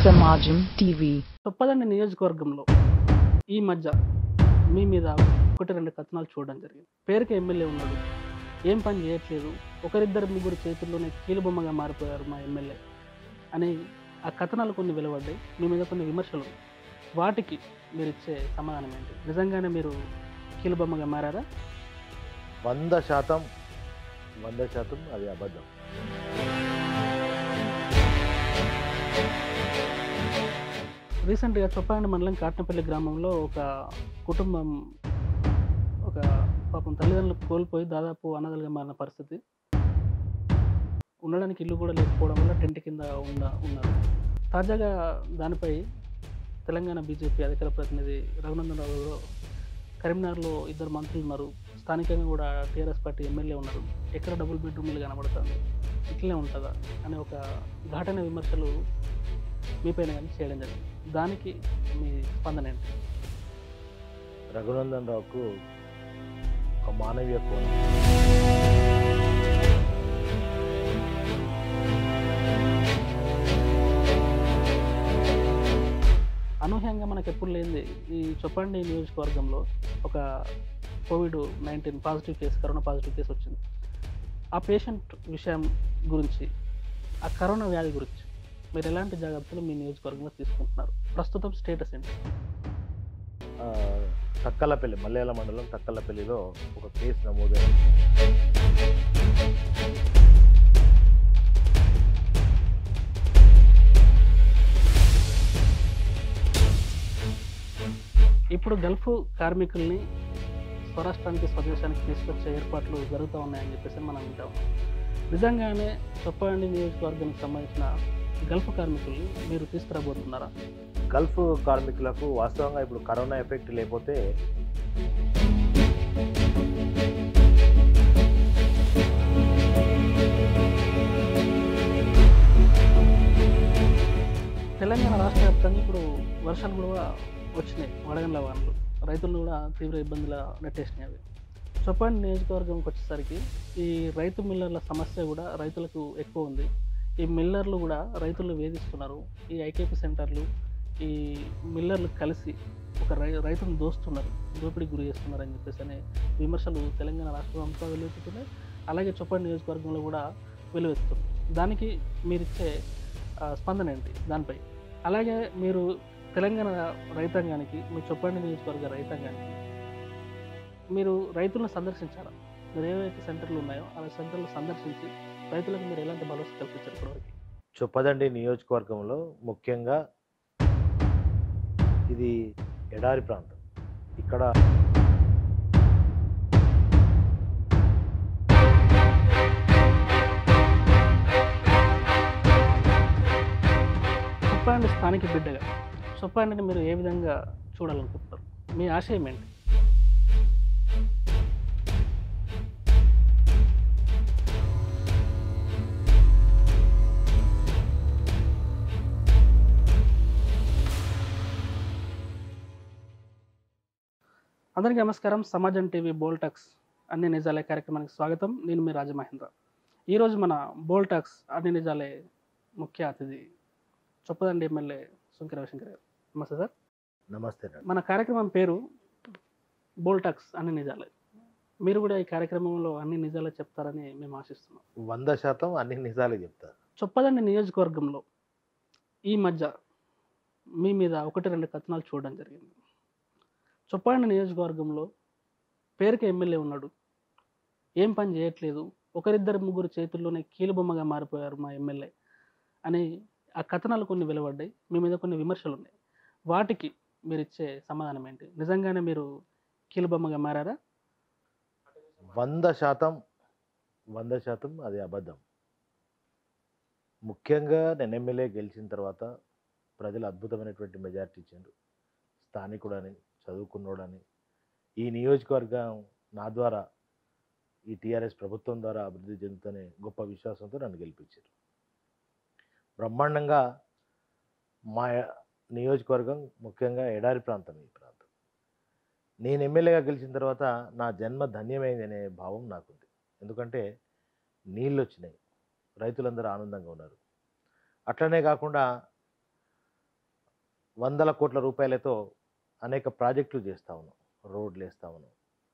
Samajam TV. Choppadandi నియోజకవర్గంలో ఈ మధ్య మీ మీద ఒకటి రెండు కథనాలు చూడడం జరిగింది పేరుకి ఎమ్మెల్యే ఉన్నాడు ఏం పని చేయట్లేదు ఒకరిద్దరు ముగ్గురు చేతుల్లోనే కీలుబొమ్మగా మారిపోయారు మా ఎమ్మెల్యే అని ఆ కథనాలు కొన్ని వెలువడ్డాయి మీ మీద కొన్ని విమర్శలు ఉన్నాయి. వాటికి మీరు ఇచ్చే సమాధానం ఏంటి నిజంగానే మీరు కీలుబొమ్మగా మారారా వంద శాతం వంద శాతం అది అబద్ధం రీసెంట్గా చొప్పాండి మండలం కాట్నపల్లి గ్రామంలో ఒక కుటుంబం ఒక పాపం తల్లిదండ్రులు కోల్పోయి దాదాపు అనాథలుగా మారిన పరిస్థితి ఉండడానికి ఇల్లు కూడా లేకపోవడం వల్ల టెంట్ కింద ఉండ ఉన్నారు తాజాగా దానిపై తెలంగాణ బీజేపీ అధికార ప్రతినిధి రఘునందన్ రావు గారు కరీంనగర్లో ఇద్దరు మంత్రులు ఉన్నారు స్థానికంగా కూడా టీఆర్ఎస్ పార్టీ ఎమ్మెల్యే ఉన్నారు ఎక్కడ డబుల్ బెడ్రూమ్లు కనబడుతుంది ఇట్లనే ఉంటుందా అనే ఒక ఘాటైన విమర్శలు మీపైన కానీ చేయడం జరిగింది దానికి మీ స్పందన ఏంటి రఘునందన్ రావుకు ఒక మానవీయ కోణం అనూహ్యంగా మనకు ఎప్పుడు లేనిది ఈ చొప్పండి నియోజకవర్గంలో ఒక Covid nineteen positive case corona positive case వచ్చింది ఆ పేషెంట్ విషయం గురించి ఆ కరోనా వ్యాధి గురించి మీరు ఎలాంటి జాగ్రత్తలు మీ నియోజకవర్గంలో తీసుకుంటున్నారు ప్రస్తుతం స్టేటస్ ఏంటి ఆ, తక్కలపల్లి మలయాళ మండలం తక్కలపల్లిలో ఒక కేసు నమోదైంది ఇప్పుడు గల్ఫ్ కార్మికుల్ని స్వరాష్ట్రానికి స్వదేశానికి తీసుకొచ్చే ఏర్పాట్లు జరుగుతూ ఉన్నాయని చెప్పేసి మనం వింటాం నిజంగానే చొప్పండి నియోజకవర్గానికి సంబంధించిన గల్ఫ్ కార్మికుల్ని మీరు తీసుకురాబోతున్నారా గల్ఫ్ కార్మికులకు వాస్తవంగా ఇప్పుడు కరోనా ఎఫెక్ట్ లేకపోతే తెలంగాణ రాష్ట్ర వ్యాప్తంగా ఇప్పుడు వర్షాలు కూడా వచ్చినాయి వడగండ్ల వానలు రైతులను కూడా తీవ్ర ఇబ్బందుల నెట్టేసినాయి అవి చొప్పండి నియోజకవర్గంకి వచ్చేసరికి ఈ రైతు మిల్లర్ల సమస్య కూడా రైతులకు ఎక్కువ ఉంది ఈ మిల్లర్లు కూడా రైతులను వేధిస్తున్నారు ఈ ఐకేపీ సెంటర్లు ఈ మిల్లర్లు కలిసి ఒక రై రైతును దోస్తున్నారు దోపిడీకి గురి చేస్తున్నారు అని చెప్పేసి అనే విమర్శలు తెలంగాణ రాష్ట్రం అంతా వెలువెత్తుతున్నాయి అలాగే చొప్పండి నియోజకవర్గంలో కూడా వెలువెత్తుతుంది దానికి మీరిచ్చే ఆ, స్పందన ఏంటి దానిపై అలాగే మీరు తెలంగాణ రైతాంగానికి మీ చొప్పండి నియోజకవర్గ రైతాంగానికి మీరు రైతులను సందర్శించారా మీరు ఏవైతే సెంటర్లు ఉన్నాయో ఆ సెంటర్లు సందర్శించి రైతులకు మీరు ఎలాంటి భరోసా కల్పించారు ఇప్పటివరకు చొప్పదండి నియోజకవర్గంలో ముఖ్యంగా ఇది ఎడారి ప్రాంతం ఇక్కడ చొప్పండి స్థానిక బిడ్డగా చొప్పండిని మీరు ఏ విధంగా చూడాలనుకుంటున్నారు మీ ఆశయం ఏంటి అందరికీ నమస్కారం సమాజం టీవీ బోల్టాక్స్ అన్ని నిజాలే కార్యక్రమానికి స్వాగతం నేను మీ రాజమహేంద్ర ఈరోజు మన బోల్టాక్స్ అన్ని నిజాలే ముఖ్య అతిథి చొప్పదండి ఎమ్మెల్యే సుంకర రవిశంకర్ గారు నమస్తే సార్ నమస్తే రండి. మన కార్యక్రమం పేరు బోల్టాక్స్ అన్ని నిజాలే మీరు కూడా ఈ కార్యక్రమంలో అన్ని నిజాలే చెప్తారని మేము ఆశిస్తున్నాం వంద శాతం అన్ని నిజాలే చెప్తా చొప్పదండి నియోజకవర్గంలో ఈ మధ్య మీ మీద ఒకటి రెండు కథనాలు చూడడం జరిగింది చొప్పదండి నియోజకవర్గంలో పేరుకి ఎమ్మెల్యే ఉన్నాడు ఏం పని చేయట్లేదు ఒకరిద్దరు ముగ్గురు చేతుల్లోనే కీలుబొమ్మగా మారిపోయారు మా ఎమ్మెల్యే అని ఆ కథనాలు కొన్ని వెలువడ్డాయి మీ మీద కొన్ని విమర్శలు ఉన్నాయి వాటికి మీరు ఇచ్చే సమాధానం ఏంటి నిజంగానే మీరు కీలుబొమ్మగా మారారా వంద శాతం వంద శాతం అది అబద్ధం ముఖ్యంగా నేను ఎమ్మెల్యే గెలిచిన తర్వాత ప్రజలు అద్భుతమైనటువంటి మెజారిటీ ఇచ్చారు స్థానికుడని చదువుకున్నోడని ఈ నియోజకవర్గం నా ద్వారా ఈ టీఆర్ఎస్ ప్రభుత్వం ద్వారా అభివృద్ధి చెందుతనే గొప్ప విశ్వాసంతో నన్ను గెలిపించారు బ్రహ్మాండంగా మా నియోజకవర్గం ముఖ్యంగా ఎడారి ప్రాంతం ఈ ప్రాంతం నేను ఎమ్మెల్యేగా గెలిచిన తర్వాత నా జన్మ ధన్యమైంది అనే భావం నాకుంది ఎందుకంటే నీళ్ళు వచ్చినాయి రైతులందరూ ఆనందంగా ఉన్నారు అట్లనే కాకుండా వందల కోట్ల రూపాయలతో అనేక ప్రాజెక్టులు చేస్తూ ఉన్నాం రోడ్లు వేస్తూ ఉన్నాం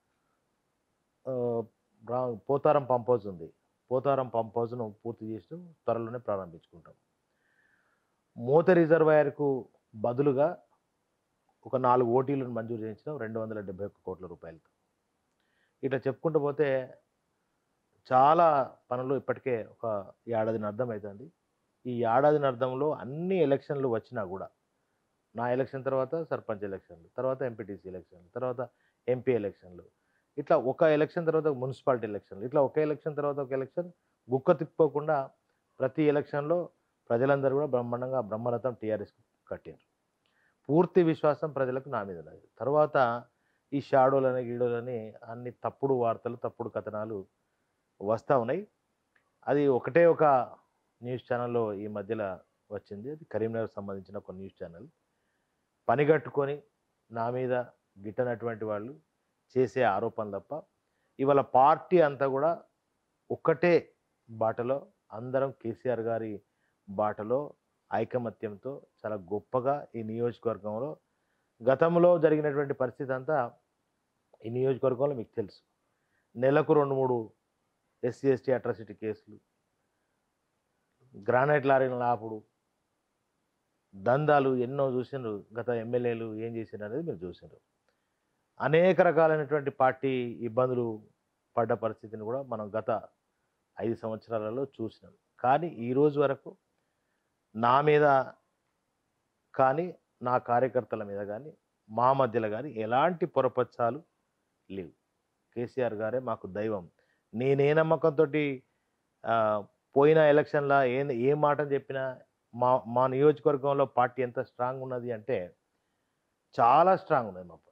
ఆ, రా- పోతారం పంప్ హౌస్ ఉంది పోతారం పంప్ హౌస్ను పూర్తి చేసి త్వరలోనే ప్రారంభించుకుంటాం మూత రిజర్వాయర్కు బదులుగా ఒక నాలుగు ఓటీలను మంజూరు చేయించడం రెండు వందల డెబ్బై ఒక్క కోట్ల రూపాయలతో ఇట్లా చెప్పుకుంటూ పోతే చాలా పనులు ఇప్పటికే ఒక ఏడాదిని అర్థం అవుతుంది ఈ ఏడాదిని అర్థంలో అన్ని ఎలక్షన్లు వచ్చినా కూడా నా ఎలక్షన్ తర్వాత సర్పంచ్ ఎలక్షన్లు తర్వాత ఎంపీటీసీ ఎలక్షన్లు తర్వాత ఎంపీ ఎలక్షన్లు ఇట్లా ఒక ఎలక్షన్ తర్వాత మున్సిపాలిటీ ఎలక్షన్లు ఇట్లా ఒక ఎలక్షన్ తర్వాత ఒక ఎలక్షన్ గుక్క తిప్పుకోకుండా ప్రతి ఎలక్షన్లో ప్రజలందరూ కూడా బ్రహ్మాండంగా బ్రహ్మరథం టీఆర్ఎస్ కట్టారు పూర్తి విశ్వాసం ప్రజలకు నా మీద ఉన్నది తర్వాత ఈ షాడోలని గీడోలని అన్ని తప్పుడు వార్తలు తప్పుడు కథనాలు వస్తూ ఉన్నాయి అది ఒకటే ఒక న్యూస్ ఛానల్లో ఈ మధ్యలో వచ్చింది అది కరీంనగర్ సంబంధించిన ఒక న్యూస్ ఛానల్ పనిగట్టుకొని నా మీద గిట్టనటువంటి వాళ్ళు చేసే ఆరోపణలు తప్ప ఇవాళ పార్టీ అంతా కూడా ఒక్కటే బాటలో అందరం కేసీఆర్ గారి బాటలో ఐకమత్యంతో చాలా గొప్పగా ఈ నియోజకవర్గంలో గతంలో జరిగినటువంటి పరిస్థితి అంతా ఈ నియోజకవర్గంలో మీకు తెలుసు నెలకు రెండు మూడు ఎస్సీ ఎస్టీ అట్రాసిటీ కేసులు గ్రానైట్ లారీల ఆపుడు దందాలు ఎన్నో చూసిండ్రు గత ఎమ్మెల్యేలు ఏం చేసిండ్రు అనేది మీరు చూసిండ్రు అనేక రకాలైనటువంటి పార్టీ ఇబ్బందులు పడ్డ పరిస్థితిని కూడా మనం గత ఐదు సంవత్సరాలలో చూసినాం కానీ ఈ రోజు వరకు నా మీద కానీ నా కార్యకర్తల మీద కానీ మా మధ్యలో కానీ ఎలాంటి పొరపచ్చాలు లేవు కేసీఆర్ గారే మాకు దైవం నేనే నమ్మకంతో పోయిన ఎలక్షన్లో ఏ ఏ మాట చెప్పినా మా మా నియోజకవర్గంలో పార్టీ ఎంత స్ట్రాంగ్ ఉన్నది అంటే చాలా స్ట్రాంగ్ ఉన్నది మా పార్టీ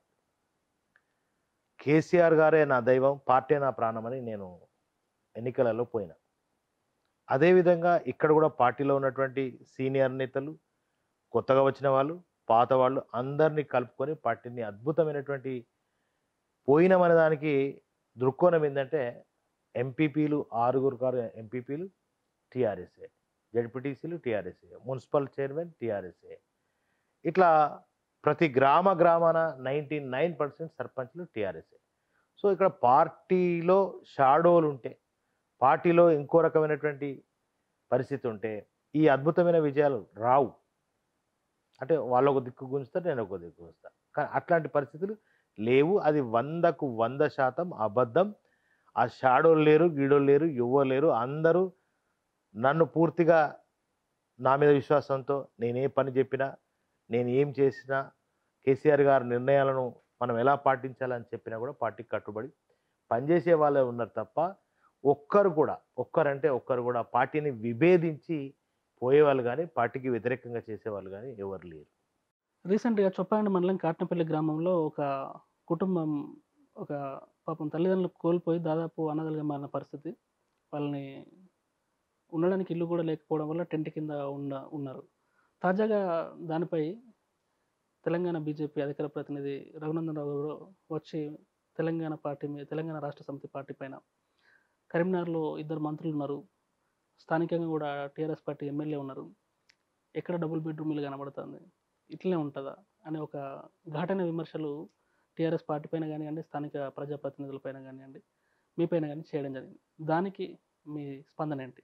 కేసీఆర్ గారే నా దైవం పార్టీ నా ప్రాణం అని నేను ఎన్నికలలో పోయినా అదేవిధంగా ఇక్కడ కూడా పార్టీలో ఉన్నటువంటి సీనియర్ నేతలు కొత్తగా వచ్చిన వాళ్ళు పాత వాళ్ళు అందరినీ కలుపుకొని పార్టీని అద్భుతమైనటువంటి పోయినామనే దానికి దృక్కోణం ఏంటంటే ఎంపీపీలు ఆరుగురు కారు ఎంపీపీలు టీఆర్ఎస్ఏ జడ్పీటీసీలు టీఆర్ఎస్ఏ మున్సిపల్ చైర్మన్ టీఆర్ఎస్ఏ ఇట్లా ప్రతి గ్రామ గ్రామాన నైంటీ నైన్ పర్సెంట్ సర్పంచ్లు టీఆర్ఎస్ఏ సో ఇక్కడ పార్టీలో షాడోలు ఉంటే పార్టీలో ఇంకో రకమైనటువంటి పరిస్థితి ఉంటే ఈ అద్భుతమైన విజయాలు రావు అంటే వాళ్ళు ఒక దిక్కు గుంచుతారు నేను ఒక దిక్కు గుంచుతా కానీ అట్లాంటి పరిస్థితులు లేవు అది వందకు వంద శాతం అబద్ధం ఆ షాడోలు లేరు గీడోలు లేరు ఎవ్వరు లేరు అందరూ నన్ను పూర్తిగా నా మీద విశ్వాసంతో నేనే పని చెప్పినా నేను ఏం చేసినా కేసీఆర్ గారి నిర్ణయాలను మనం ఎలా పాటించాలని చెప్పినా కూడా పార్టీకి కట్టుబడి పనిచేసే వాళ్ళే ఉన్నారు తప్ప ఒక్కరు కూడా ఒక్కరంటే ఒక్కరు కూడా పార్టీని విభేదించి పోయేవాళ్ళు కానీ పార్టీకి వ్యతిరేకంగా చేసేవాళ్ళు కానీ ఎవరు లేరు రీసెంట్గా చొప్పాయండి మండలం కాటనపల్లి గ్రామంలో ఒక కుటుంబం ఒక పాపం తల్లిదండ్రులు కోల్పోయి దాదాపు అనాథలుగా మారిన పరిస్థితి వాళ్ళని ఉండడానికి ఇల్లు కూడా లేకపోవడం వల్ల టెంట్ కింద ఉన్న ఉన్నారు తాజాగా దానిపై తెలంగాణ బీజేపీ అధికార ప్రతినిధి రఘునందన్ రావు గారు వచ్చి తెలంగాణ పార్టీ మీద తెలంగాణ రాష్ట్ర సమితి పార్టీ పైన కరీంనగర్లో ఇద్దరు మంత్రులు ఉన్నారు స్థానికంగా కూడా టీఆర్ఎస్ పార్టీ ఎమ్మెల్యే ఉన్నారు ఎక్కడ డబుల్ బెడ్రూమ్ ఇల్లు కనబడుతుంది ఇట్లనే ఉంటుందా అనే ఒక ఘాటైన విమర్శలు టీఆర్ఎస్ పార్టీ పైన కానివ్వండి స్థానిక ప్రజాప్రతినిధుల పైన కానివ్వండి మీ పైన కానీ చేయడం జరిగింది దానికి మీ స్పందన ఏంటి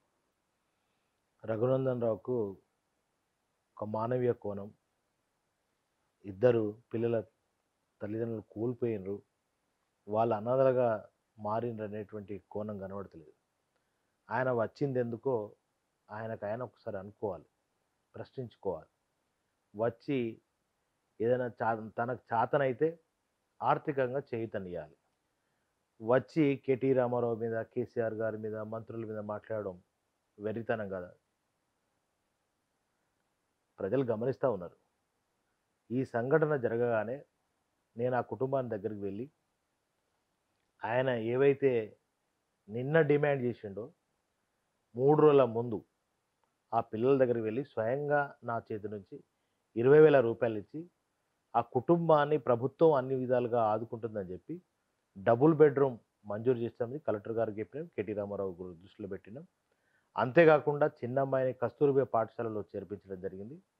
రఘునందన్ రావుకు ఒక మానవీయ కోణం ఇద్దరు పిల్లల తల్లిదండ్రులు కోల్పోయినరు వాళ్ళ అనాథలుగా మారినరు అనేటువంటి కోణం కనబడతలేదు ఆయన వచ్చింది ఎందుకో ఆయనకు ఆయన ఒకసారి అనుకోవాలి ప్రశ్నించుకోవాలి వచ్చి ఏదైనా చా తనకు చాతనైతే ఆర్థికంగా చేయుతనియాలి వచ్చి కేటీ రామారావు మీద కేసీఆర్ గారి మీద మంత్రుల మీద మాట్లాడడం వెర్రితనం కదా ప్రజలు గమనిస్తూ ఉన్నారు ఈ సంఘటన జరగగానే నేను ఆ కుటుంబాన్ని దగ్గరికి వెళ్ళి ఆయన ఏవైతే నిన్న డిమాండ్ చేసిండో మూడు రోజుల ముందు ఆ పిల్లల దగ్గరికి వెళ్ళి స్వయంగా నా చేతి నుంచి ఇరవై వేల రూపాయలు ఇచ్చి ఆ కుటుంబాన్ని ప్రభుత్వం అన్ని విధాలుగా ఆదుకుంటుందని చెప్పి డబుల్ బెడ్రూమ్ మంజూరు చేస్తామని కలెక్టర్ గారికి చెప్పినాం కేటీ రామారావు గారు దృష్టిలో పెట్టినాం అంతేకాకుండా చిన్న అమ్మాయిని కస్తూర్బా పాఠశాలలో చేర్పించడం జరిగింది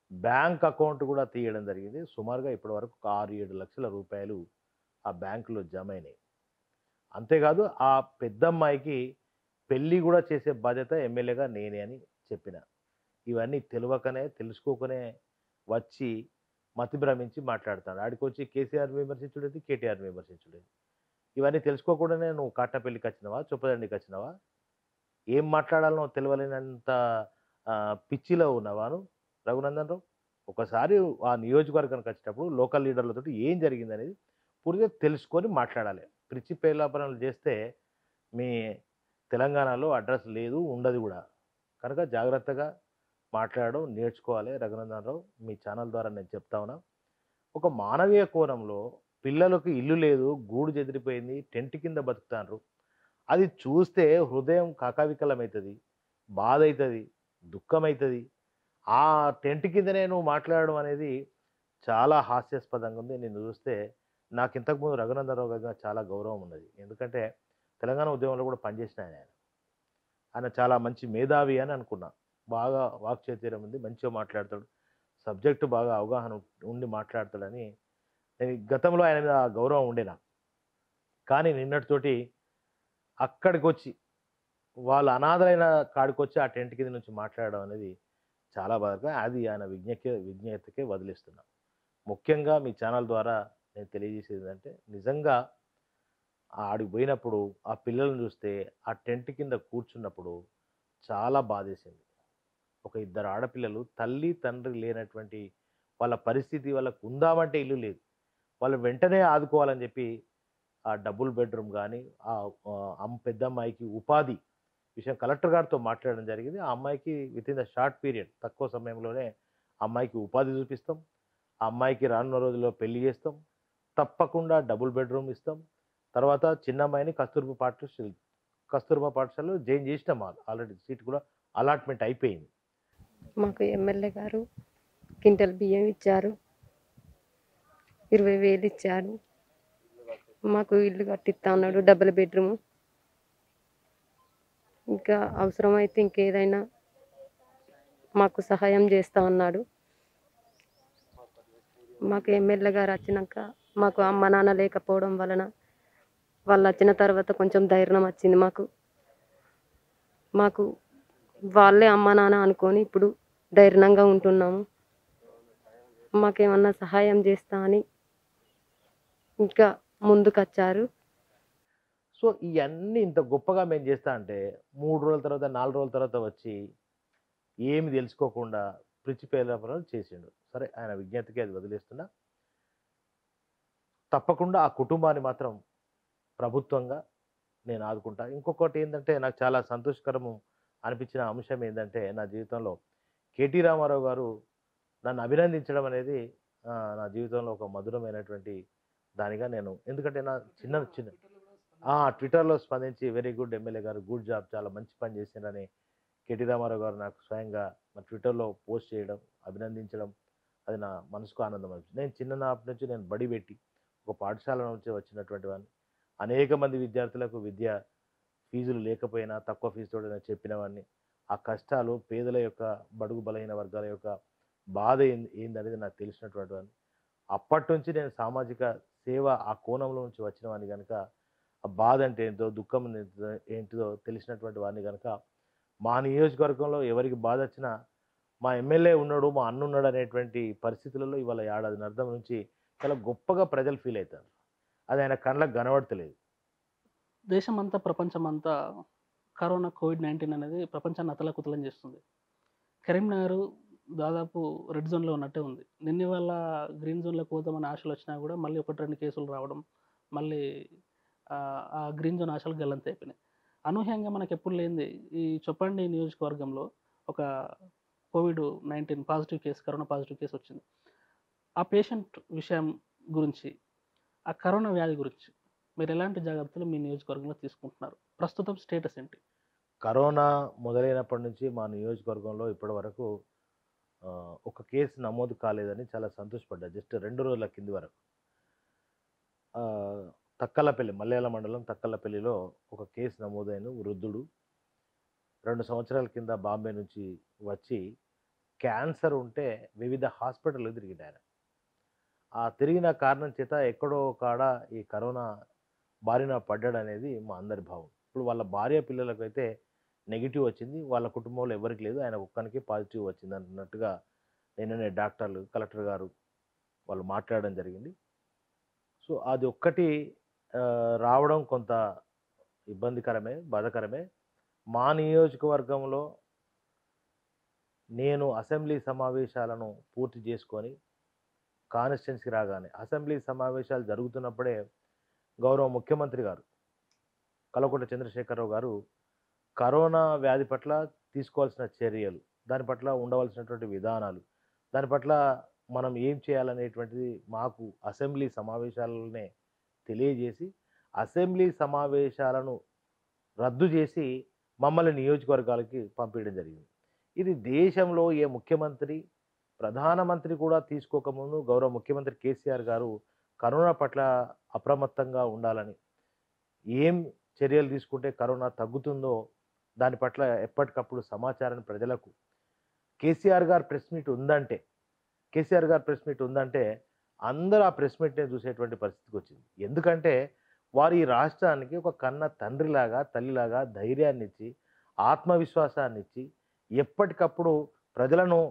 బ్యాంక్ అకౌంట్ కూడా తీయడం జరిగింది సుమారుగా ఇప్పటివరకు ఒక ఆరు ఏడు లక్షల రూపాయలు ఆ బ్యాంకులో జమ అయినాయి అంతేకాదు ఆ పెద్దమ్మాయికి పెళ్ళి కూడా చేసే బాధ్యత ఎమ్మెల్యేగా నేనే అని చెప్పిన ఇవన్నీ తెలియకనే తెలుసుకోకనే వచ్చి మతి భ్రమించి మాట్లాడతాడు ఆడికి వచ్చి కేసీఆర్ విమర్శించుడేది కేటీఆర్ విమర్శించుడేది ఇవన్నీ తెలుసుకోకుండానే నువ్వు కాటపల్లికి వచ్చినావా చొప్పదండికి వచ్చినావా ఏం మాట్లాడాలనో తెలియలేనంత ఆ, పిచ్చిలో ఉన్నవాను రఘునందన్ రావు ఒకసారి ఆ నియోజకవర్గానికి వచ్చినప్పుడు లోకల్ లీడర్లతో ఏం జరిగింది అనేది పూర్తిగా తెలుసుకొని మాట్లాడాలి పిచ్చి పేలాపనలు చేస్తే మీ తెలంగాణలో అడ్రస్ లేదు ఉండదు కూడా కనుక జాగ్రత్తగా మాట్లాడడం నేర్చుకోవాలి రఘునందన్ రావు మీ ఛానల్ ద్వారా నేను చెప్తా ఉన్నా ఒక మానవీయ కోణంలో పిల్లలకు ఇల్లు లేదు గూడు చెదిరిపోయింది టెంట్ కింద బతుకుతాండ్రు అది చూస్తే హృదయం కాకావికలమవుతుంది బాధ అవుతుంది దుఃఖం అవుతుంది ఆ టెంట్ కిందనే నువ్వు మాట్లాడడం అనేది చాలా హాస్యాస్పదంగా ఉంది నేను చూస్తే నాకు ఇంతకుముందు రఘునందరావు గారి మీద చాలా గౌరవం ఉన్నది ఎందుకంటే తెలంగాణ ఉద్యమంలో కూడా పనిచేసిన ఆయన ఆయన చాలా మంచి మేధావి అని అనుకున్నా బాగా వాక్చాతుర్యం ఉంది మంచిగా మాట్లాడతాడు సబ్జెక్టు బాగా అవగాహన ఉండి మాట్లాడతాడని నేను గతంలో ఆయన మీద ఆ గౌరవం ఉండే నాకు కానీ నిన్నటితోటి అక్కడికి వచ్చి వాళ్ళు అనాథలైన కాడికి వచ్చి ఆ టెంట్ కింద నుంచి మాట్లాడడం అనేది చాలా బాగా అది ఆయన విజ్ఞకే విజ్ఞతకే వదిలేస్తున్నా ముఖ్యంగా మీ ఛానల్ ద్వారా నేను తెలియజేసేది ఏంటంటే నిజంగా ఆ ఆడికి పోయినప్పుడు ఆ పిల్లల్ని చూస్తే ఆ టెంట్ కింద కూర్చున్నప్పుడు చాలా బాధేసింది ఒక ఇద్దరు ఆడపిల్లలు తల్లి తండ్రి లేనటువంటి వాళ్ళ పరిస్థితి వాళ్ళకు ఉందామంటే ఇల్లు లేదు వాళ్ళు వెంటనే ఆదుకోవాలని చెప్పి ఆ డబుల్ బెడ్రూమ్ కానీ ఆ ఆ, అమ్మ పెద్ద అమ్మాయికి ఉపాధి విషయం కలెక్టర్ గారితో మాట్లాడడం జరిగింది ఆ అమ్మాయికి with in the short period తక్కువ సమయంలోనే ఆ అమ్మాయికి ఉపాధి చూపిస్తాం ఆ అమ్మాయికి రానున్న రోజుల్లో పెళ్లి చేస్తాం తప్పకుండా డబుల్ బెడ్రూమ్ ఇస్తాం తర్వాత చిన్న అమ్మాయిని కస్తూర్బా పాఠశాల కస్తూర్బా పాఠశాలలో జాయిన్ చేసినాం ఆల్రెడీ సీట్ కూడా అలాట్మెంట్ అయిపోయింది మాకు ఎమ్మెల్యే గారు క్వింటల్ బియ్యం ఇచ్చారు ఇరవై వేలు ఇచ్చారు మాకు ఇల్లు కట్టిస్తా ఉన్నాడు డబుల్ బెడ్రూమ్ ఇంకా అవసరమైతే ఇంకేదైనా మాకు సహాయం చేస్తా ఉన్నాడు మాకు ఎమ్మెల్యే గారు వచ్చినాక మాకు అమ్మ నాన్న లేకపోవడం వలన వాళ్ళు వచ్చిన తర్వాత కొంచెం ధైర్యం వచ్చింది మాకు మాకు వాళ్ళే అమ్మ నాన్న అనుకొని ఇప్పుడు ధైర్యంగా ఉంటున్నాము మాకేమన్నా సహాయం చేస్తా అని ఇంకా ముందుకు వచ్చారు సో ఇవన్నీ ఇంత గొప్పగా మేము చేస్తా అంటే మూడు రోజుల తర్వాత నాలుగు రోజుల తర్వాత వచ్చి ఏమి తెలుసుకోకుండా పిచ్చిపేలపరం చేసిండు సరే ఆయన విజ్ఞతకి అది వదిలేస్తున్నా తప్పకుండా ఆ కుటుంబాన్ని మాత్రం ప్రభుత్వంగా నేను ఆదుకుంటా ఇంకొకటి ఏంటంటే నాకు చాలా సంతోషకరము అనిపించిన అంశం ఏంటంటే నా జీవితంలో కేటీ రామారావు గారు నన్ను అభినందించడం అనేది ఆ, నా జీవితంలో ఒక మధురమైనటువంటి దానిగా నేను ఎందుకంటే నా చిన్న చిన్న ఆ, ట్విట్టర్లో స్పందించి వెరీ గుడ్ ఎమ్మెల్యే గారు గుడ్ జాబ్ చాలా మంచి పని చేసిందని కేటీ రామారావు గారు నాకు స్వయంగా మా ట్విట్టర్లో పోస్ట్ చేయడం అభినందించడం అది నా మనసుకు ఆనందం అనిపించింది నేను చిన్ననాటి నుంచి నేను బడి పెట్టి ఒక పాఠశాల నుంచి వచ్చినటువంటి వాడిని అనేక మంది విద్యార్థులకు విద్య ఫీజులు లేకపోయినా తక్కువ ఫీజుతో నేను చెప్పిన వాడిని ఆ కష్టాలు పేదల యొక్క బడుగు బలహీన వర్గాల యొక్క బాధ ఏంది ఏందనేది నాకు తెలిసినటువంటి వాడిని అప్పటి నుంచి నేను సామాజిక సేవ ఆ కోణంలో నుంచి వచ్చిన వాడిని కనుక ఆ బాధ అంటే ఏంటో దుఃఖం ఏంటో ఏంటిదో తెలిసినటువంటి వాడిని కనుక మా నియోజకవర్గంలో ఎవరికి బాధ వచ్చినా మా ఎమ్మెల్యే ఉన్నాడు మా అన్న ఉన్నాడు అనేటువంటి పరిస్థితులలో ఇవాళ ఏడాది అర్థం నుంచి చాలా గొప్పగా ప్రజలు ఫీల్ అవుతారు అది ఆయన కళ్ళకు కనబడతలేదు దేశమంతా ప్రపంచమంతా కరోనా కోవిడ్ నైన్టీన్ అనేది ప్రపంచాన్ని అతలకుతలం చేస్తుంది కరీంనగర్ దాదాపు రెడ్ జోన్లో ఉన్నట్టే ఉంది నిన్న వాళ్ళ గ్రీన్ జోన్లోకి పోతామని ఆశలు వచ్చినా కూడా మళ్ళీ ఒకటి రెండు కేసులు రావడం మళ్ళీ ఆ, ఆ గ్రీన్ జోన్ ఆశలు గల్లంత అయిపోయినాయి అనూహ్యంగా మనకు ఎప్పుడు లేనిది ఈ చొప్పండి నియోజకవర్గంలో ఒక Covid nineteen positive case corona positive case వచ్చింది ఆ పేషెంట్ విషయం గురించి ఆ కరోనా వ్యాధి గురించి మీరు ఎలాంటి జాగ్రత్తలు మీ నియోజకవర్గంలో తీసుకుంటున్నారు ప్రస్తుతం స్టేటస్ ఏంటి కరోనా మొదలైనప్పటి నుంచి మా నియోజకవర్గంలో ఇప్పటి వరకు ఆ, ఒక కేసు నమోదు కాలేదని చాలా సంతోషపడ్డా జస్ట్ రెండు రోజుల కింది వరకు ఆ, తక్కలపల్లి మలయాళ మండలం తక్కలపల్లిలో ఒక కేసు నమోదైన వృద్ధుడు రెండు సంవత్సరాల కింద బాంబే నుంచి వచ్చి క్యాన్సర్ ఉంటే వివిధ హాస్పిటల్ తిరిగిండు ఆయన ఆ తిరిగిన కారణం చేత ఎక్కడో కాడ ఈ కరోనా బారిన పడ్డాడు అనేది మా అందరి భావం ఇప్పుడు వాళ్ళ భార్య పిల్లలకు అయితే నెగిటివ్ వచ్చింది వాళ్ళ కుటుంబంలో ఎవరికి లేదు ఆయన ఒక్కనికి పాజిటివ్ వచ్చింది అన్నట్టుగా నిన్ననే డాక్టర్లు కలెక్టర్ గారు వాళ్ళు మాట్లాడడం జరిగింది సో అది ఒక్కటి ఆ, రావడం కొంత ఇబ్బందికరమే బాధకరమే మా నియోజకవర్గంలో నేను అసెంబ్లీ సమావేశాలను పూర్తి చేసుకొని కాన్స్టిట్యున్సీకి రాగానే అసెంబ్లీ సమావేశాలు జరుగుతున్నప్పుడే గౌరవ ముఖ్యమంత్రి గారు కలకొండ చంద్రశేఖరరావు గారు కరోనా వ్యాధి పట్ల తీసుకోవాల్సిన చర్యలు దాని పట్ల ఉండవలసినటువంటి విధానాలు దాని పట్ల మనం ఏం చేయాలనేటువంటిది మాకు అసెంబ్లీ సమావేశాలనే తెలియజేసి అసెంబ్లీ సమావేశాలను రద్దు చేసి మమ్మల్ని నియోజకవర్గాలకి పంపించడం జరిగింది ఇది దేశంలో ఏ ముఖ్యమంత్రి ప్రధానమంత్రి కూడా తీసుకోకముందు గౌరవ ముఖ్యమంత్రి కేసీఆర్ గారు కరోనా పట్ల అప్రమత్తంగా ఉండాలని ఏం చర్యలు తీసుకుంటే కరోనా తగ్గుతుందో దాని పట్ల ఎప్పటికప్పుడు సమాచారాన్ని ప్రజలకు కేసీఆర్ గారు ప్రెస్ మీట్ ఉందంటే కేసీఆర్ గారు ప్రెస్ మీట్ ఉందంటే అందరూ ఆ ప్రెస్ మీట్నే చూసేటువంటి పరిస్థితికి వచ్చింది ఎందుకంటే వారు ఈ రాష్ట్రానికి ఒక కన్న తండ్రిలాగా తల్లిలాగా ధైర్యాన్ని ఇచ్చి ఆత్మవిశ్వాసాన్ని ఇచ్చి ఎప్పటికప్పుడు ప్రజలను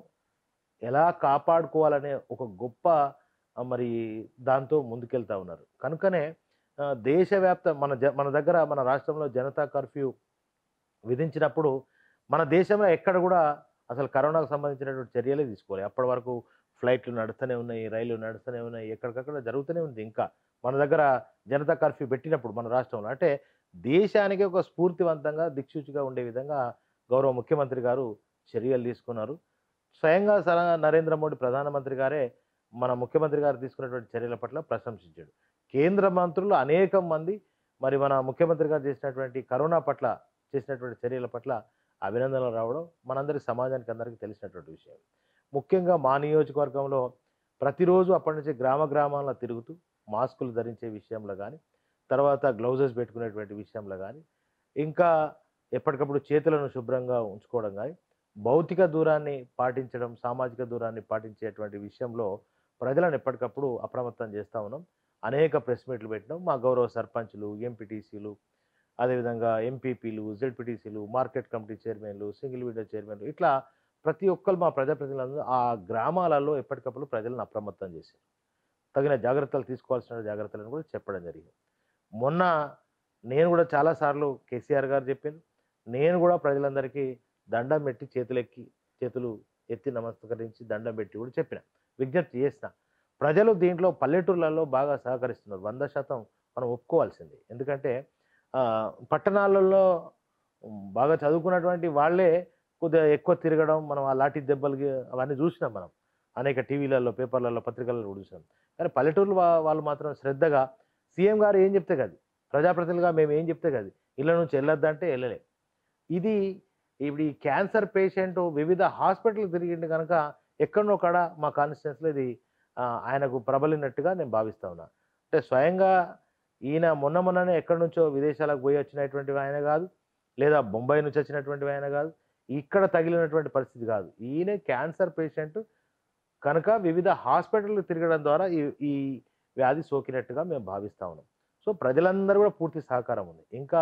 ఎలా కాపాడుకోవాలనే ఒక గొప్ప ఆ, మరి దాంతో ముందుకెళ్తా ఉన్నారు కనుకనే ఆ, దేశవ్యాప్త మన జ మన దగ్గర మన రాష్ట్రంలో జనతా కర్ఫ్యూ విధించినప్పుడు మన దేశంలో ఎక్కడ కూడా అసలు కరోనాకు సంబంధించినటువంటి చర్యలే తీసుకోవాలి అప్పటి వరకు ఫ్లైట్లు నడుస్తూనే ఉన్నాయి రైళ్లు నడుస్తూనే ఉన్నాయి ఎక్కడికక్కడ జరుగుతూనే ఉంది ఇంకా మన దగ్గర జనతా కర్ఫ్యూ పెట్టినప్పుడు మన రాష్ట్రంలో అంటే దేశానికి ఒక స్ఫూర్తివంతంగా దిక్సూచిగా ఉండే విధంగా గౌరవ ముఖ్యమంత్రి గారు చర్యలు తీసుకున్నారు స్వయంగా సర నరేంద్ర మోడీ ప్రధానమంత్రి గారే మన ముఖ్యమంత్రి గారు తీసుకున్నటువంటి చర్యల పట్ల ప్రశంసించాడు కేంద్ర మంత్రులు అనేకం మంది మరి మన ముఖ్యమంత్రి గారు చేసినటువంటి కరోనా పట్ల చేసినటువంటి చర్యల పట్ల అభినందనలు రావడం మనందరి సమాజానికి అందరికీ తెలిసినటువంటి విషయం ముఖ్యంగా మా నియోజకవర్గంలో ప్రతిరోజు అప్పటి నుంచి గ్రామ గ్రామాల్లో తిరుగుతూ మాస్కులు ధరించే విషయంలో కానీ తర్వాత గ్లౌజెస్ పెట్టుకునేటువంటి విషయంలో కానీ ఇంకా ఎప్పటికప్పుడు చేతులను శుభ్రంగా ఉంచుకోవడం కానీ భౌతిక దూరాన్ని పాటించడం సామాజిక దూరాన్ని పాటించేటువంటి విషయంలో ప్రజలను ఎప్పటికప్పుడు అప్రమత్తం చేస్తూ ఉన్నాం అనేక ప్రెస్ మీట్లు పెట్టినాం మా గౌరవ సర్పంచ్లు ఎంపీటీసీలు అదేవిధంగా ఎంపీపీలు జెడ్పీటీసీలు మార్కెట్ కమిటీ చైర్మన్లు సింగిల్ విండో చైర్మన్లు ఇట్లా ప్రతి ఒక్కరు మా ప్రజాప్రతినిధులందరూ ఆ గ్రామాలలో ఎప్పటికప్పుడు ప్రజలను అప్రమత్తం చేశారు తగిన జాగ్రత్తలు తీసుకోవాల్సిన జాగ్రత్తలను కూడా చెప్పడం జరిగింది మొన్న నేను కూడా చాలాసార్లు కేసీఆర్ గారు చెప్పాను నేను కూడా ప్రజలందరికీ దండం పెట్టి చేతులెక్కి చేతులు ఎత్తి నమస్కరించి దండం పెట్టి కూడా చెప్పిన విజ్ఞప్తి చేసిన ప్రజలు దీంట్లో పల్లెటూర్లలో బాగా సహకరిస్తున్నారు వంద శాతం మనం ఒప్పుకోవాల్సింది ఎందుకంటే ఆ, పట్టణాలలో ఉమ్, బాగా చదువుకున్నటువంటి వాళ్ళే కొద్దిగా ఎక్కువ తిరగడం మనం ఆ లాఠీ దెబ్బలకి అవన్నీ చూసినాం మనం అనేక టీవీలలో పేపర్లలో పత్రికలలో కూడా చూసినాం కానీ పల్లెటూర్లు వా- వాళ్ళు మాత్రం శ్రద్ధగా సీఎం గారు ఏం చెప్తే కాదు ప్రజాప్రతినిధులుగా మేము ఏం చెప్తే కాదు ఇళ్ళ నుంచి వెళ్ళొద్దంటే వెళ్ళలే ఇది ఇప్పుడు ఈ క్యాన్సర్ పేషెంట్ వివిధ హాస్పిటల్ తిరిగింది కనుక ఎక్కడనో కాడ మా కాన్స్టిట్యున్సీలో ఇది ఆ, ఆయనకు ప్రబలినట్టుగా నేను భావిస్తా ఉన్నా అంటే స్వయంగా ఈయన మొన్న మొన్ననే ఎక్కడి నుంచో విదేశాలకు పోయి వచ్చినటువంటి ఆయన కాదు లేదా బొంబాయి నుంచి వచ్చినటువంటి ఆయన కాదు ఇక్కడ తగిలినటువంటి పరిస్థితి కాదు ఈయన క్యాన్సర్ పేషెంట్ కనుక వివిధ హాస్పిటల్ తిరగడం ద్వారా ఈ ఈ వ్యాధి సోకినట్టుగా మేము భావిస్తా ఉన్నాం సో ప్రజలందరూ కూడా పూర్తి సహకారం ఉంది ఇంకా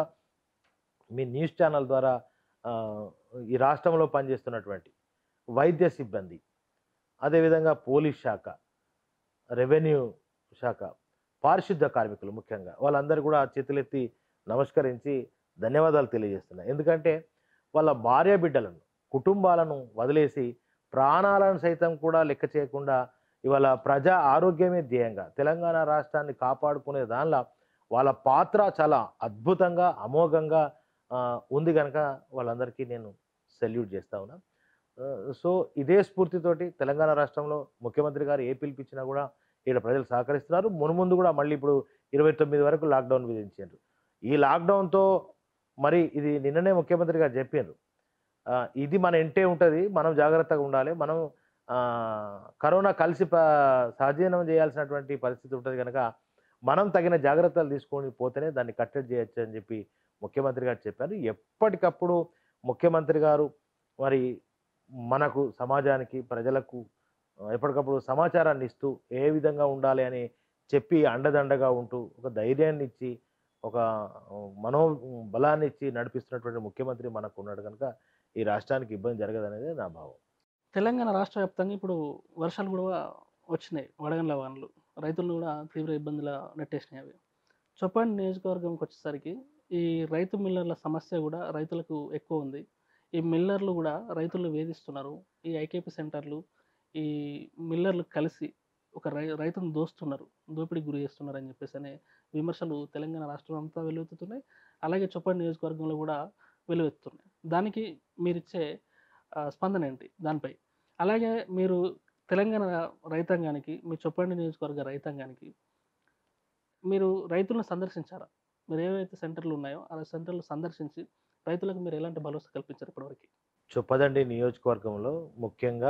మీ న్యూస్ ఛానల్ ద్వారా ఆ, ఈ రాష్ట్రంలో పనిచేస్తున్నటువంటి వైద్య సిబ్బంది అదేవిధంగా పోలీస్ శాఖ రెవెన్యూ శాఖ పారిశుద్ధ కార్మికులు ముఖ్యంగా వాళ్ళందరూ కూడా చేతులెత్తి నమస్కరించి ధన్యవాదాలు తెలియజేస్తున్నాయి ఎందుకంటే వాళ్ళ భార్య బిడ్డలను కుటుంబాలను వదిలేసి ప్రాణాలను సైతం కూడా లెక్క చేయకుండా ఇవాళ ప్రజా ఆరోగ్యమే ధ్యేయంగా తెలంగాణ రాష్ట్రాన్ని కాపాడుకునే దానిలో వాళ్ళ పాత్ర చాలా అద్భుతంగా అమోఘంగా ఆ, ఉంది కనుక వాళ్ళందరికీ నేను సెల్యూట్ చేస్తా ఉన్నా ఆ, సో ఇదే స్ఫూర్తితోటి తెలంగాణ రాష్ట్రంలో ముఖ్యమంత్రి గారు ఏ పిలిపించినా కూడా ఇక్కడ ప్రజలు సహకరిస్తున్నారు మునుముందు కూడా మళ్ళీ ఇప్పుడు ఇరవై తొమ్మిది వరకు లాక్డౌన్ విధించారు ఈ లాక్డౌన్తో మరి ఇది నిన్ననే ముఖ్యమంత్రి గారు చెప్పారు ఆ, ఇది మన ఇంటే ఉంటుంది మనం జాగ్రత్తగా ఉండాలి మనం ఆ, కరోనా కలిసి ప- సహజీవనం చేయాల్సినటువంటి పరిస్థితి ఉంటుంది కనుక మనం తగిన జాగ్రత్తలు తీసుకొని పోతేనే దాన్ని కట్టడి చేయొచ్చు అని చెప్పి ముఖ్యమంత్రి గారు చెప్పారు ఎప్పటికప్పుడు ముఖ్యమంత్రి గారు మరి మనకు సమాజానికి ప్రజలకు ఆ, ఎప్పటికప్పుడు సమాచారాన్ని ఇస్తూ ఏ విధంగా ఉండాలి అని చెప్పి అండదండగా ఉంటూ ఒక ధైర్యాన్ని ఇచ్చి ఒక ఆ, మనో బలాన్ని ఇచ్చి నడిపిస్తున్నటువంటి ముఖ్యమంత్రి మనకు ఉన్నాడు కనుక ఈ రాష్ట్రానికి ఇబ్బంది జరగదనేది నా భావం తెలంగాణ రాష్ట్ర వ్యాప్తంగా ఇప్పుడు వర్షాలు కూడా వచ్చినాయి వడగండ్ల వానలు రైతులను కూడా తీవ్ర ఇబ్బందుల నెట్టేసినాయి అవి చొప్పండి నియోజకవర్గంకి వచ్చేసరికి ఈ రైతు మిల్లర్ల సమస్య కూడా రైతులకు ఎక్కువ ఉంది ఈ మిల్లర్లు కూడా రైతులు వేధిస్తున్నారు ఈ ఐకేపీ సెంటర్లు ఈ మిల్లర్లు కలిసి ఒక రై రైతును దోస్తున్నారు దోపిడీకి గురి చేస్తున్నారు అని చెప్పేసి అనే విమర్శలు తెలంగాణ రాష్ట్రం అంతా వెలువెత్తుతున్నాయి అలాగే చొప్పండి నియోజకవర్గంలో కూడా వెలువెత్తున్నాయి దానికి మీరిచ్చే ఆ, స్పందన ఏంటి దానిపై అలాగే మీరు తెలంగాణ రైతాంగానికి మీ చొప్పండి నియోజకవర్గ రైతాంగానికి మీరు రైతులను సందర్శించారా మీరు ఏవైతే సెంటర్లు ఉన్నాయో ఆ సెంటర్లు సందర్శించి రైతులకు మీరు ఎలాంటి భరోసా కల్పించారు ఇప్పటివరకు చొప్పదండి నియోజకవర్గంలో ముఖ్యంగా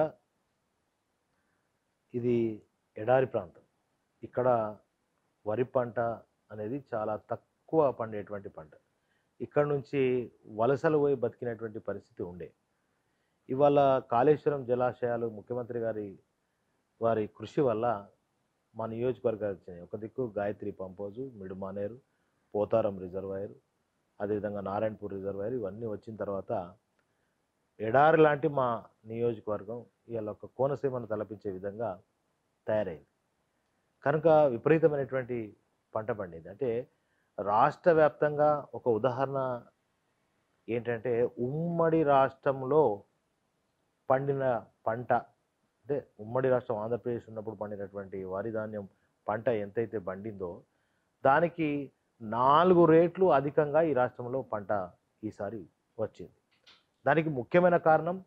ఇది ఎడారి ప్రాంతం ఇక్కడ వరి పంట అనేది చాలా తక్కువ పండేటువంటి పంట ఇక్కడ నుంచి వలసలు పోయి బతికినటువంటి పరిస్థితి ఉండే ఇవాళ కాళేశ్వరం జలాశయాలు ముఖ్యమంత్రి గారి వారి కృషి వల్ల మా నియోజకవర్గాలు వచ్చినాయి ఒక దిక్కు గాయత్రి పంపోజు మిడుమానేరు పోతారం రిజర్వాయర్ అదేవిధంగా నారాయణపూర్ రిజర్వాయర్ ఇవన్నీ వచ్చిన తర్వాత ఎడారి లాంటి మా నియోజకవర్గం ఇవాళ ఒక కోనసీమను తలపించే విధంగా తయారైంది కనుక విపరీతమైనటువంటి పంట పండింది అంటే రాష్ట్ర వ్యాప్తంగా ఒక ఉదాహరణ ఏంటంటే ఉమ్మడి రాష్ట్రంలో పండిన పంట అంటే ఉమ్మడి రాష్ట్రం ఆంధ్రప్రదేశ్ ఉన్నప్పుడు పండినటువంటి వరి ధాన్యం పంట ఎంతైతే పండిందో దానికి నాలుగు రేట్లు అధికంగా ఈ రాష్ట్రంలో పంట ఈసారి వచ్చింది దానికి ముఖ్యమైన కారణం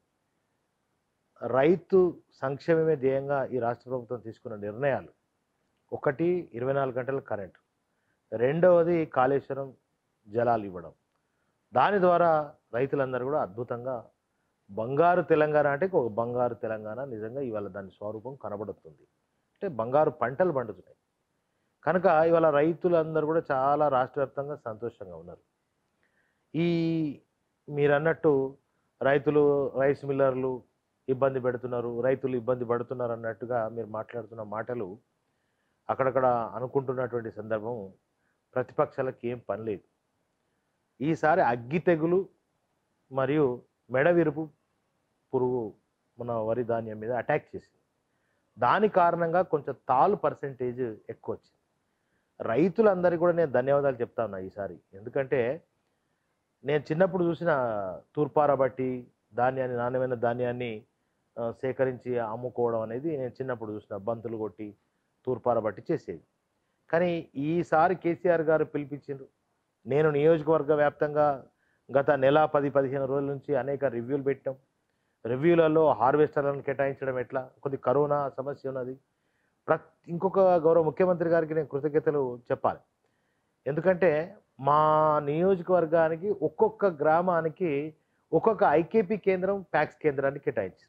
రైతు సంక్షేమమే ధ్యేయంగా ఈ రాష్ట్ర ప్రభుత్వం తీసుకున్న నిర్ణయాలు ఒకటి ఇరవై నాలుగు గంటల కరెంట్ రెండవది కాళేశ్వరం జలాలు ఇవ్వడం దాని ద్వారా రైతులందరూ కూడా అద్భుతంగా బంగారు తెలంగాణ అంటే ఒక బంగారు తెలంగాణ నిజంగా ఇవాళ దాని స్వరూపం కనబడుతుంది అంటే బంగారు పంటలు పండుతున్నాయి కనుక ఇవాళ రైతులందరూ కూడా చాలా రాష్ట్ర వ్యాప్తంగా సంతోషంగా ఉన్నారు ఈ మీరు అన్నట్టు రైతులు రైస్ మిల్లర్లు ఇబ్బంది పెడుతున్నారు రైతులు ఇబ్బంది పడుతున్నారు అన్నట్టుగా మీరు మాట్లాడుతున్న మాటలు అక్కడక్కడ అనుకుంటున్నటువంటి సందర్భం ప్రతిపక్షాలకు ఏం పని లేదు ఈసారి అగ్గి తెగులు మరియు మెడ విరుపు పురుగు మన వరి ధాన్యం మీద అటాక్ చేసింది దాని కారణంగా కొంచెం తాలు పర్సెంటేజ్ ఎక్కువ వచ్చింది రైతులందరికీ కూడా నేను ధన్యవాదాలు చెప్తా ఉన్నా ఈసారి ఎందుకంటే నేను చిన్నప్పుడు చూసిన తూర్పార బట్టి ధాన్యాన్ని నాణ్యమైన ధాన్యాన్ని ఆ, సేకరించి అమ్ముకోవడం అనేది నేను చిన్నప్పుడు చూసిన బంతులు కొట్టి తూర్పార బట్టి చేసేది కానీ ఈసారి కేసీఆర్ గారు పిలిపించిండ్రు నేను నియోజకవర్గ వ్యాప్తంగా గత నెల పది పదిహేను రోజుల నుంచి అనేక రివ్యూలు పెట్టాం రివ్యూలలో హార్వెస్టర్లను కేటాయించడం ఎట్లా కొద్ది కరోనా సమస్య ఉన్నది ప్రతి ఇంకొక గౌరవ ముఖ్యమంత్రి గారికి నేను కృతజ్ఞతలు చెప్పాలి ఎందుకంటే మా నియోజకవర్గానికి ఒక్కొక్క గ్రామానికి ఒక్కొక్క ఐకేపీ కేంద్రం ప్యాక్స్ కేంద్రాన్ని కేటాయించారు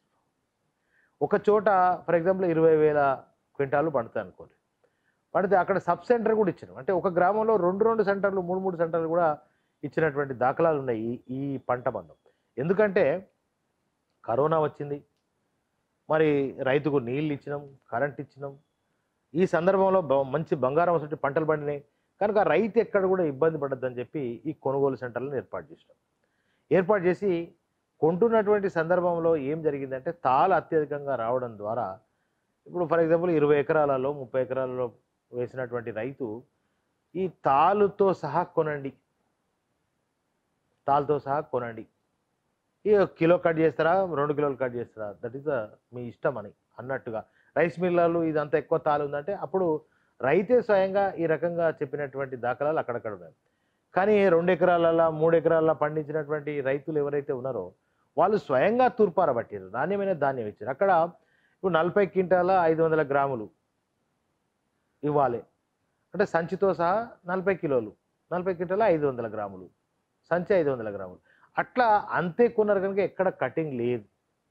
ఒక చోట ఫర్ ఎగ్జాంపుల్ ఇరవై వేల క్వింటాలు పండుతాయి అనుకోండి పడితే అక్కడ సబ్ సెంటర్ కూడా ఇచ్చినాం అంటే ఒక గ్రామంలో రెండు రెండు సెంటర్లు మూడు మూడు సెంటర్లు కూడా ఇచ్చినటువంటి దాఖలాలు ఉన్నాయి ఈ ఈ పంట బంధం ఎందుకంటే కరోనా వచ్చింది మరి రైతుకు నీళ్ళు ఇచ్చినాం కరెంట్ ఇచ్చినాం ఈ సందర్భంలో బ- మంచి బంగారం వసటి పంటలు పండినాయి కనుక రైతు ఎక్కడ కూడా ఇబ్బంది పడద్దని చెప్పి ఈ కొనుగోలు సెంటర్లను ఏర్పాటు చేసినాం ఏర్పాటు చేసి కొంటున్నటువంటి సందర్భంలో ఏం జరిగిందంటే తాళ అత్యధికంగా రావడం ద్వారా ఇప్పుడు ఫర్ ఎగ్జాంపుల్ ఇరవై ఎకరాలలో ముప్పై ఎకరాలలో వేసినటువంటి రైతు ఈ తాలుతో సహా కొనండి తాళ్ళతో సహా కొనండి ఈ కిలో కట్ చేస్తారా రెండు కిలోలు కట్ చేస్తారా దట్ ఈస్ మీ ఇష్టం అని అన్నట్టుగా రైస్ మిల్లర్లు ఇదంతా ఎక్కువ తాలు ఉందంటే అప్పుడు రైతే స్వయంగా ఈ రకంగా చెప్పినటువంటి దాఖలాలు అక్కడక్కడ ఉన్నాయి కానీ రెండు ఎకరాలలో మూడు ఎకరాల పండించినటువంటి రైతులు ఎవరైతే ఉన్నారో వాళ్ళు స్వయంగా తూర్పార పట్టారు నాణ్యమైన ధాన్యం ఇచ్చారు అక్కడ ఇప్పుడు నలభై క్వింటాల ఐదు వందల గ్రాములు ఇవ్వాలి అంటే సంచితో సహా నలభై కిలోలు నలభై క్వింటాల ఐదు వందల గ్రాములు సంచి ఐదు వందల గ్రాములు అట్లా అంతే కొన్నారు కనుక ఎక్కడ కటింగ్ లేదు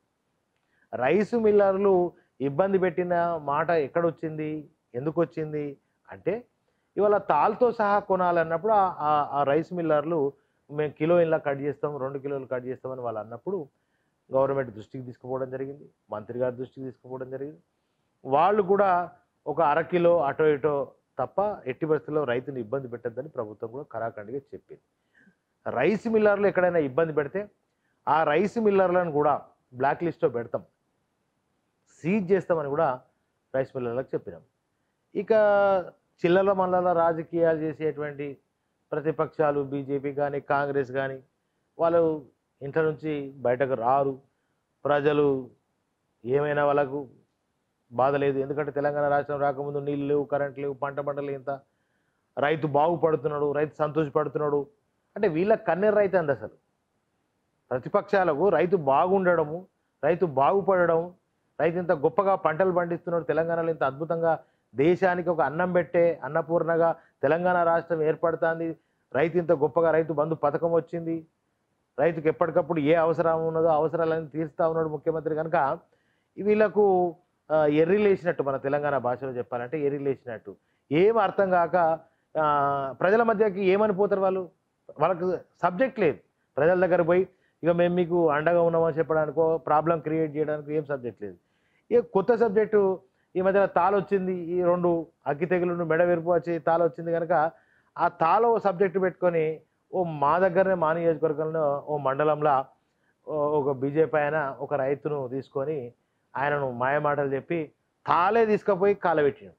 రైసు మిల్లర్లు ఇబ్బంది పెట్టిన మాట ఎక్కడొచ్చింది ఎందుకు వచ్చింది అంటే ఇవాళ తాళ్ళతో సహా కొనాలన్నప్పుడు ఆ- ఆ- ఆ రైస్ మిల్లర్లు మేము కిలో ఇలా కట్ చేస్తాం రెండు కిలోలు కట్ చేస్తామని వాళ్ళు అన్నప్పుడు గవర్నమెంట్ దృష్టికి తీసుకుపోవడం జరిగింది మంత్రి గారి దృష్టికి తీసుకుపోవడం జరిగింది వాళ్ళు కూడా ఒక అరకిలో అటో ఇటో తప్ప ఎట్టి పరిస్థితుల్లో రైతుని ఇబ్బంది పెట్టద్దని ప్రభుత్వం కూడా కరాఖండిగా చెప్పింది రైస్ మిల్లర్లు ఎక్కడైనా ఇబ్బంది పెడితే ఆ రైస్ మిల్లర్లను కూడా బ్లాక్ లిస్ట్లో పెడతాం సీజ్ చేస్తామని కూడా రైస్ మిల్లర్లకు చెప్పినాం ఇక చిల్లల మల్లల రాజకీయాలు చేసేటువంటి ప్రతిపక్షాలు బీజేపీ కానీ కాంగ్రెస్ కానీ వాళ్ళు ఇంట్లో నుంచి బయటకు రారు ప్రజలు ఏమైనా వాళ్ళకు బాధ లేదు ఎందుకంటే తెలంగాణ రాష్ట్రం రాకముందు నీళ్ళు లేవు కరెంట్ లేవు పంట పంటలు ఇంత రైతు బాగుపడుతున్నాడు రైతు సంతోషపడుతున్నాడు అంటే వీళ్ళ కన్నెర రైతు అంది అసలు ప్రతిపక్షాలకు రైతు బాగుండడము రైతు బాగుపడడం రైతు ఇంత గొప్పగా పంటలు పండిస్తున్నాడు తెలంగాణలో ఇంత అద్భుతంగా దేశానికి ఒక అన్నం పెట్టే అన్నపూర్ణగా తెలంగాణ రాష్ట్రం ఏర్పడుతుంది రైతు ఇంత గొప్పగా రైతు బంధు పథకం వచ్చింది రైతుకి ఎప్పటికప్పుడు ఏ అవసరం ఉన్నదో ఆ అవసరాలన్నీ తీరుస్తా ఉన్నాడు ముఖ్యమంత్రి కనుక వీళ్ళకు ఆ, ఎర్రిలేసినట్టు మన తెలంగాణ భాషలో చెప్పాలంటే ఎర్రిలేసినట్టు ఏం అర్థం కాక ఆ, ప్రజల మధ్యకి ఏమని పోతారు వాళ్ళు వాళ్ళకు సబ్జెక్ట్ లేదు ప్రజల దగ్గర పోయి ఇక మేము మీకు అండగా ఉన్నామని చెప్పడానికో ప్రాబ్లం క్రియేట్ చేయడానికి ఏం సబ్జెక్ట్ లేదు ఇక కొత్త సబ్జెక్టు ఈ మధ్య తాళ వచ్చింది ఈ రెండు అగ్గి తెగులు మెడ విరుపు వచ్చి తాళ వచ్చింది కనుక ఆ తాళ సబ్జెక్టు పెట్టుకొని ఓ మా దగ్గరనే మా నియోజకవర్గంలో ఓ మండలంలో ఓ- ఒక బీజేపీ ఆయన ఒక రైతును తీసుకొని ఆయనను మాయమాటలు చెప్పి తాళే తీసుకుపోయి కాలబెట్టినాడు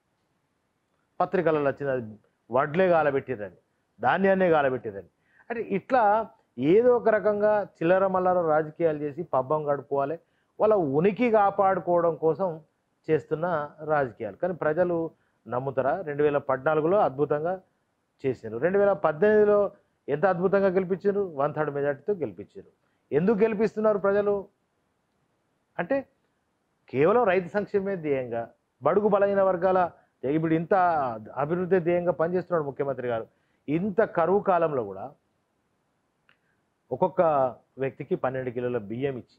పత్రికలలో వచ్చింది అది వడ్లే కాలబెట్టిరని ధాన్యాన్నే కాలబెట్టిరని అంటే ఇట్లా ఏదో ఒక రకంగా చిల్లర మల్లర రాజకీయాలు చేసి పబ్బం గడుపుకోవాలి వాళ్ళ ఉనికి కాపాడుకోవడం కోసం చేస్తున్న రాజకీయాలు కానీ ప్రజలు నమ్ముతారా రెండు వేల పద్నాలుగులో అద్భుతంగా చేశారు రెండు వేల పద్దెనిమిదిలో ఎంత అద్భుతంగా గెలిపించారు వన్ థర్డ్ మెజార్టీతో గెలిపించారు ఎందుకు గెలిపిస్తున్నారు ప్రజలు అంటే కేవలం రైతు సంక్షేమమే ధ్యేయంగా బడుగు బలహీన వర్గాల ఇప్పుడు ఇంత అభివృద్ధి ధ్యేయంగా పనిచేస్తున్నాడు ముఖ్యమంత్రి గారు ఇంత కరువు కాలంలో కూడా ఒక్కొక్క వ్యక్తికి పన్నెండు కిలోల బియ్యం ఇచ్చి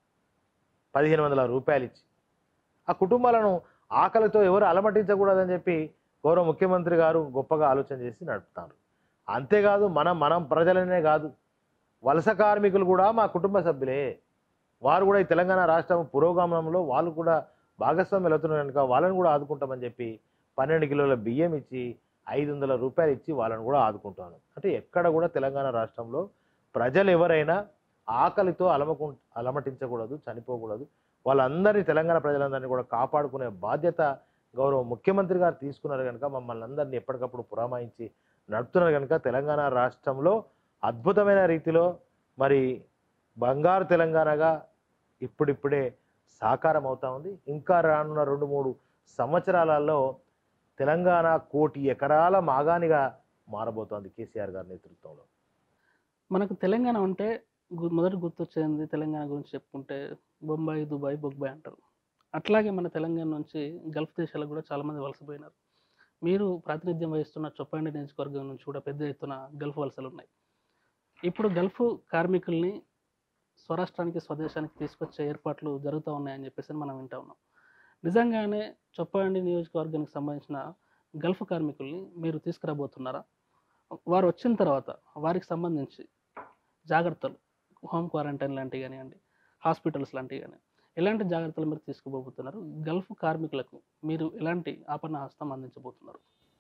పదిహేను వందల రూపాయలు ఇచ్చి ఆ కుటుంబాలను ఆకలితో ఎవరు అలమటించకూడదని చెప్పి గౌరవ ముఖ్యమంత్రి గారు గొప్పగా ఆలోచన చేసి నడుపుతారు అంతేకాదు మనం మనం ప్రజలనే కాదు వలస కార్మికులు కూడా మా కుటుంబ సభ్యులే వారు కూడా ఈ తెలంగాణ రాష్ట్రం పురోగమనంలో వాళ్ళు కూడా భాగస్వామ్యం అవుతున్నారు కనుక వాళ్ళని కూడా ఆదుకుంటామని చెప్పి పన్నెండు కిలోల బియ్యం ఇచ్చి ఐదు వందల రూపాయలు ఇచ్చి వాళ్ళని కూడా ఆదుకుంటాను అంటే ఎక్కడ కూడా తెలంగాణ రాష్ట్రంలో ప్రజలు ఎవరైనా ఆకలితో అలమకు అలమటించకూడదు చనిపోకూడదు వాళ్ళందరినీ తెలంగాణ ప్రజలందరినీ కూడా కాపాడుకునే బాధ్యత గౌరవ ముఖ్యమంత్రి గారు తీసుకున్నారు కనుక మమ్మల్ని అందరినీ ఎప్పటికప్పుడు పురామాయించి నడుపుతున్నారు కనుక తెలంగాణ రాష్ట్రంలో అద్భుతమైన రీతిలో మరి బంగారు తెలంగాణగా ఇప్పుడిప్పుడే సాకారం అవుతా ఉంది ఇంకా రానున్న రెండు మూడు సంవత్సరాలలో తెలంగాణ కోటి ఎకరాల మాగానిగా మారబోతోంది కేసీఆర్ గారి నేతృత్వంలో మనకు తెలంగాణ అంటే గు- మొదటి గుర్తొచ్చేది తెలంగాణ గురించి చెప్పుకుంటే బొంబాయి దుబాయ్ బొగ్బాయ్ అంటారు అట్లాగే మన తెలంగాణ నుంచి గల్ఫ్ దేశాలకు కూడా చాలామంది వలసపోయినారు మీరు ప్రాతినిధ్యం వహిస్తున్న చొప్పండి నియోజకవర్గం నుంచి కూడా పెద్ద ఎత్తున గల్ఫ్ వలసలు ఉన్నాయి ఇప్పుడు గల్ఫ్ కార్మికుల్ని స్వరాష్ట్రానికి స్వదేశానికి తీసుకొచ్చే ఏర్పాట్లు జరుగుతూ ఉన్నాయని చెప్పేసి మనం వింటా ఉన్నాం నిజంగానే చొప్పండి నియోజకవర్గానికి సంబంధించిన గల్ఫ్ కార్మికుల్ని మీరు తీసుకురాబోతున్నారా వారు వచ్చిన తర్వాత వారికి సంబంధించి జాగ్రత్తలు హోమ్ క్వారంటైన్ లాంటివి కానివ్వండి హాస్పిటల్స్ లాంటివి కానీ ఎలాంటి జాగ్రత్తలు మీరు తీసుకుపోతున్నారు గల్ఫ్ కార్మికులకు మీరు ఎలాంటి ఆపన్న హస్తం అందించబోతున్నారు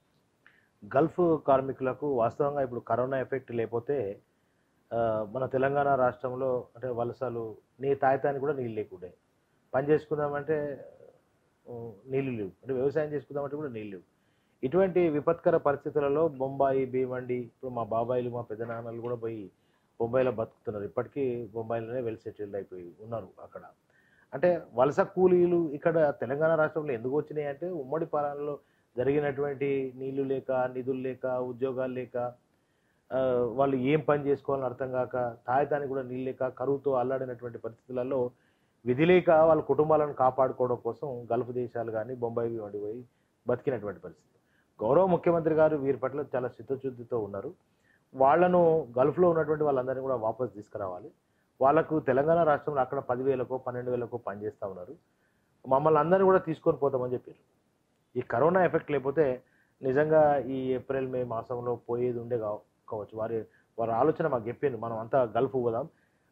గల్ఫ్ కార్మికులకు వాస్తవంగా ఇప్పుడు కరోనా ఎఫెక్ట్ లేకపోతే ఆ, మన తెలంగాణ రాష్ట్రంలో అంటే వలసలు నీ తాయితానికి కూడా నీళ్ళు లేకుండే పని చేసుకుందామంటే ఆ, నీళ్ళు లేవు అంటే వ్యవసాయం చేసుకుందామంటే కూడా నీళ్ళు లేవు ఇటువంటి విపత్కర పరిస్థితులలో బొంబాయి భీమండి ఇప్పుడు మా బాబాయిలు మా పెద్దనాన్నలు కూడా పోయి బొంబాయిలో బతుకుతున్నారు ఇప్పటికీ బొంబాయిలోనే వెల్ సెటిల్డ్ అయిపోయి ఉన్నారు అక్కడ అంటే వలస కూలీలు ఇక్కడ తెలంగాణ రాష్ట్రంలో ఎందుకు వచ్చినాయి అంటే ఉమ్మడి పాలనలో జరిగినటువంటి నీళ్లు లేక నిధులు లేక ఉద్యోగాలు లేక ఆ, వాళ్ళు ఏం పని చేసుకోవాలని అర్థం కాక తాయతానికి కూడా నీళ్ళు లేక కరువుతో అల్లాడినటువంటి పరిస్థితులలో విధి లేక వాళ్ళ కుటుంబాలను కాపాడుకోవడం కోసం గల్ఫ్ దేశాలు కానీ బొంబాయి వండి పోయి బతికినటువంటి పరిస్థితి గౌరవ ముఖ్యమంత్రి గారు వీరి పట్ల చాలా చిత్తశుద్ధితో ఉన్నారు వాళ్ళను గల్ఫ్లో ఉన్నటువంటి వాళ్ళందరినీ కూడా వాపస్ తీసుకురావాలి వాళ్ళకు తెలంగాణ రాష్ట్రంలో అక్కడ పదివేలకో పన్నెండు వేలకో పనిచేస్తూ ఉన్నారు మమ్మల్ని అందరినీ కూడా తీసుకొని పోతామని చెప్పారు ఈ కరోనా ఎఫెక్ట్ లేకపోతే నిజంగా ఈ ఏప్రిల్ మే మాసంలో పోయేది ఉండే కావ- కావచ్చు వారి వారి ఆలోచన మాకు చెప్పింది మనం అంతా గల్ఫ్ పోదాం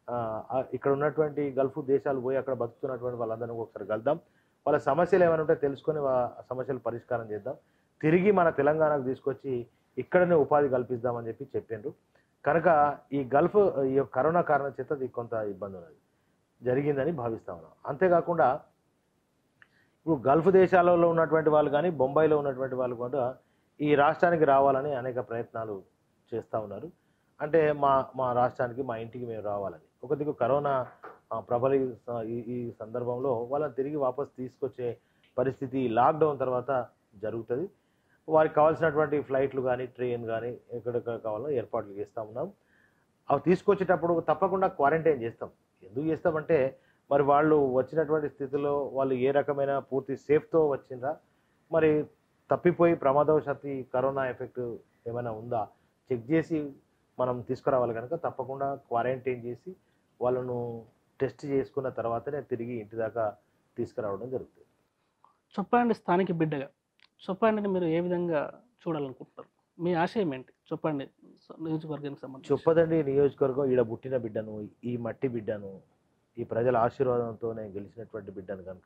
ఆ, ఆ, ఇక్కడ ఉన్నటువంటి గల్ఫ్ దేశాలు పోయి అక్కడ బతుకుతున్నటువంటి వాళ్ళందరినీ ఒకసారి కలుద్దాం వాళ్ళ సమస్యలు ఏమైనా ఉంటే తెలుసుకొని వా- ఆ సమస్యలు పరిష్కారం చేద్దాం తిరిగి మన తెలంగాణకు తీసుకొచ్చి ఇక్కడనే ఉపాధి కల్పిద్దామని చెప్పి చెప్పిండ్రు కనుక ఈ గల్ఫ్ ఈ యొక్క కరోనా కారణం చేత ఇది కొంత ఇబ్బంది ఉన్నది జరిగిందని భావిస్తా ఉన్నాం అంతేకాకుండా ఇప్పుడు గల్ఫ్ దేశాలలో ఉన్నటువంటి వాళ్ళు కానీ బొంబాయిలో ఉన్నటువంటి వాళ్ళు కూడా ఈ రాష్ట్రానికి రావాలని అనేక ప్రయత్నాలు చేస్తూ ఉన్నారు అంటే మా మా రాష్ట్రానికి మా ఇంటికి మేము రావాలని ఒక దిక్కు కరోనా ఆ, ప్రబలి ఈ ఈ సందర్భంలో వాళ్ళని తిరిగి వాపస్ తీసుకొచ్చే పరిస్థితి ఈ లాక్డౌన్ తర్వాత జరుగుతుంది వారికి కావాల్సినటువంటి ఫ్లైట్లు కానీ ట్రైన్ కానీ ఎక్కడెక్కడ కావాలో ఏర్పాట్లు చేస్తూ ఉన్నాం అవి తీసుకొచ్చేటప్పుడు తప్పకుండా క్వారంటైన్ చేస్తాం ఎందుకు చేస్తామంటే మరి వాళ్ళు వచ్చినటువంటి స్థితిలో వాళ్ళు ఏ రకమైన పూర్తి సేఫ్తో వచ్చిందా మరి తప్పిపోయి ప్రమాదవశాత్తు ఈ కరోనా ఎఫెక్ట్ ఏమైనా ఉందా చెక్ చేసి మనం తీసుకురావాలి కనుక తప్పకుండా క్వారంటైన్ చేసి వాళ్ళను టెస్ట్ చేసుకున్న తర్వాతనే తిరిగి ఇంటి దాకా తీసుకురావడం జరుగుతుంది చొప్పండి స్థానిక బిడ్డగా చొప్పండిని మీరు ఏ విధంగా చూడాలనుకుంటున్నారు మీ ఆశయం ఏంటి చొప్పండి నియోజకవర్గానికి సంబంధించి చొప్పదండి నియోజకవర్గం ఈడ పుట్టిన బిడ్డను ఈ మట్టి బిడ్డను ఈ ప్రజల ఆశీర్వాదంతోనే గెలిచినటువంటి బిడ్డను కనుక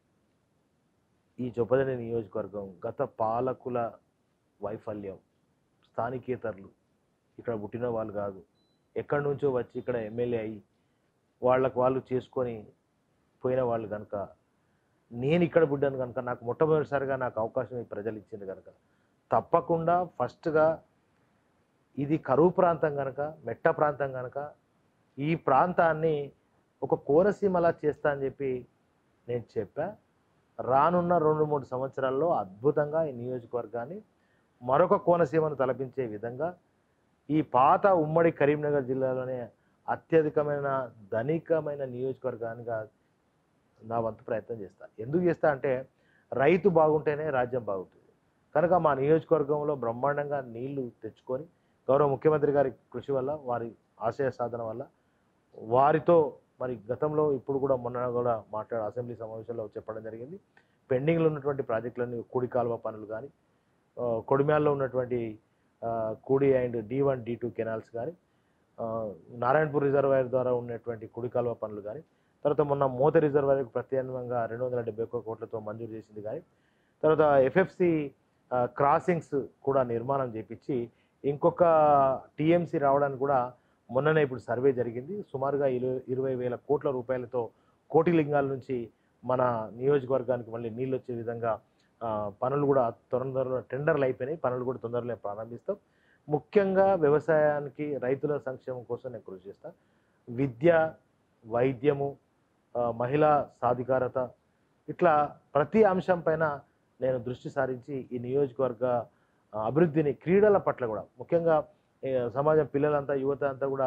ఈ చొప్పదండి నియోజకవర్గం గత పాలకుల వైఫల్యం స్థానికేతరులు ఇక్కడ పుట్టిన వాళ్ళు కాదు ఎక్కడి నుంచో వచ్చి ఇక్కడ ఎమ్మెల్యే అయ్యి వాళ్ళకు వాళ్ళు చేసుకొని పోయిన వాళ్ళు కనుక నేను ఇక్కడ పుట్టాను కనుక నాకు మొట్టమొదటిసారిగా నాకు అవకాశం ఈ ప్రజలు ఇచ్చింది కనుక తప్పకుండా ఫస్ట్గా ఇది కరువు ప్రాంతం కనుక మెట్ట ప్రాంతం కనుక ఈ ప్రాంతాన్ని ఒక కోనసీమలా చేస్తా అని చెప్పి నేను చెప్పా రానున్న రెండు మూడు సంవత్సరాల్లో అద్భుతంగా ఈ నియోజకవర్గాన్ని మరొక కోనసీమను తలపించే విధంగా ఈ పాత ఉమ్మడి కరీంనగర్ జిల్లాలోనే అత్యధికమైన ధనికమైన నియోజకవర్గానిగా నా వంతు ప్రయత్నం చేస్తా ఎందుకు చేస్తా అంటే రైతు బాగుంటేనే రాజ్యం బాగుంటుంది కనుక మా నియోజకవర్గంలో బ్రహ్మాండంగా నీళ్లు తెచ్చుకొని గౌరవ ముఖ్యమంత్రి గారి కృషి వల్ల వారి ఆశయ సాధన వల్ల వారితో మరి గతంలో ఇప్పుడు కూడా మొన్న కూడా మాట్లాడే అసెంబ్లీ సమావేశంలో చెప్పడం జరిగింది పెండింగ్లో ఉన్నటువంటి ప్రాజెక్టులన్నీ కుడి కాలువ పనులు కానీ కొడిమ్యాల్లో ఉన్నటువంటి ఆ, కుడి and D one D two canals కానీ నారాయణపూర్ రిజర్వాయర్ ద్వారా ఉన్నటువంటి కుడి కాలువ పనులు కానీ తర్వాత మొన్న మోత రిజర్వాయర్కు ప్రత్యామ్నాయంగా రెండు వందల డెబ్బై ఒక్క కోట్లతో మంజూరు చేసింది కానీ తర్వాత ఎఫ్ఎఫ్సి క్రాసింగ్స్ కూడా నిర్మాణం చేపించి ఇంకొక టీఎంసీ రావడానికి కూడా మొన్ననే ఇప్పుడు సర్వే జరిగింది సుమారుగా ఇరు ఇరవై వేల కోట్ల రూపాయలతో కోటి లింగాల నుంచి మన నియోజకవర్గానికి మళ్ళీ నీళ్ళు వచ్చే విధంగా ఆ, పనులు కూడా తొందరలో టెండర్లు అయిపోయినాయి పనులు కూడా తొందరలో ప్రారంభిస్తాం ముఖ్యంగా వ్యవసాయానికి రైతుల సంక్షేమం కోసం నేను కృషి చేస్తాను విద్య వైద్యము ఆ, మహిళా సాధికారత ఇట్లా ప్రతి అంశం పైన నేను దృష్టి సారించి ఈ నియోజకవర్గ ఆ, అభివృద్ధిని క్రీడల పట్ల కూడా ముఖ్యంగా ఏ, సమాజం పిల్లలంతా యువత అంతా కూడా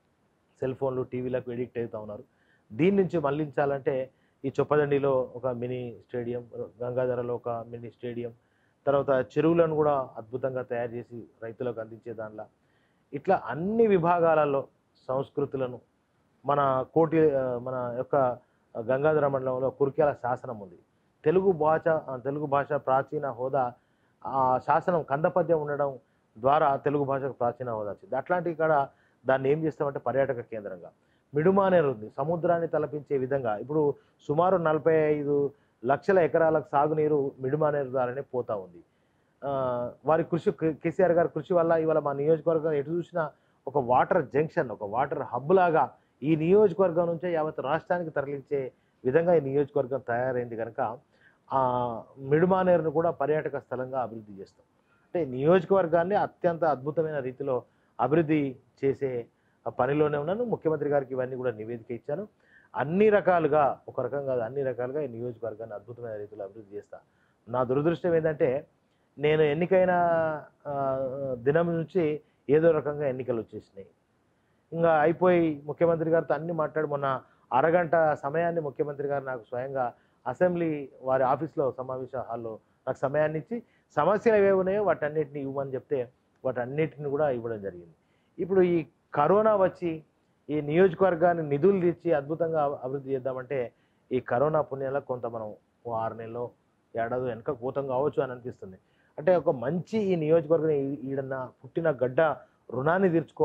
సెల్ ఫోన్లు టీవీలకు ఎడిక్ట్ అవుతూ ఉన్నారు దీని నుంచి మళ్లించాలంటే ఈ చొప్పదండిలో ఒక మినీ స్టేడియం గంగాధరలో ఒక మినీ స్టేడియం తర్వాత చెరువులను కూడా అద్భుతంగా తయారు చేసి రైతులకు అందించే దానిలో ఇట్లా అన్ని విభాగాలలో సంస్కృతులను మన కోటి ఆ, మన యొక్క గంగాధర మండలంలో కురికేల శాసనం ఉంది తెలుగు భాష ఆ, తెలుగు భాష ప్రాచీన హోదా ఆ శాసనం కందపద్యం ఉండడం ద్వారా తెలుగు భాషకు ప్రాచీన హోదా వచ్చింది అట్లాంటి ఇక్కడ దాన్ని ఏం చేస్తామంటే పర్యాటక కేంద్రంగా మిడుమానేరు ఉంది సముద్రాన్ని తలపించే విధంగా ఇప్పుడు సుమారు నలభై ఐదు లక్షల ఎకరాలకు సాగునీరు మిడుమానేరు ద్వారానే పోతా ఉంది ఆ, వారి కృషి కె- కేసీఆర్ గారి కృషి వల్ల ఇవాళ మా నియోజకవర్గం ఎటు చూసినా ఒక వాటర్ జంక్షన్ ఒక వాటర్ హబ్ లాగా ఈ నియోజకవర్గం నుంచే యావత్ రాష్ట్రానికి తరలించే విధంగా ఈ నియోజకవర్గం తయారైంది కనుక ఆ మిడుమానేరును కూడా పర్యాటక స్థలంగా అభివృద్ధి చేస్తాం అంటే నియోజకవర్గాన్ని అత్యంత అద్భుతమైన రీతిలో అభివృద్ధి చేసే ఆ పనిలోనే ఉన్నాను ముఖ్యమంత్రి గారికి ఇవన్నీ కూడా నివేదిక ఇచ్చాను అన్ని రకాలుగా ఒక రకం కాదు అన్ని రకాలుగా ఈ నియోజకవర్గాన్ని అద్భుతమైన రీతిలో అభివృద్ధి చేస్తా నా దురదృష్టం ఏంటంటే నేను ఎన్నికైన ఆ, దినం నుంచి ఏదో రకంగా ఎన్నికలు వచ్చేసినాయి ఇంకా అయిపోయి ముఖ్యమంత్రి గారితో అన్ని మాట్లాడి మొన్న అరగంట సమయాన్ని ముఖ్యమంత్రి గారు నాకు స్వయంగా అసెంబ్లీ వారి ఆఫీస్లో సమావేశ హాల్లో నాకు సమయాన్ని ఇచ్చి సమస్యలు ఏవి ఉన్నాయో వాటన్నిటిని ఇవ్వమని చెప్తే వాటన్నిటిని కూడా ఇవ్వడం జరిగింది ఇప్పుడు ఈ కరోనా వచ్చి ఈ నియోజకవర్గాన్ని నిధులు తెచ్చి అద్భుతంగా అభి- అభివృద్ధి చేద్దామంటే ఈ కరోనా పుణ్యాల కొంత మనం ఓ ఆరు నెలలో ఏడాది వెనక పోతాం కావచ్చు అని అనిపిస్తుంది అంటే ఒక మంచి ఈ నియోజకవర్గం ఈ- ఈడన్న పుట్టిన గడ్డ రుణాన్ని తీర్చుకోవాలి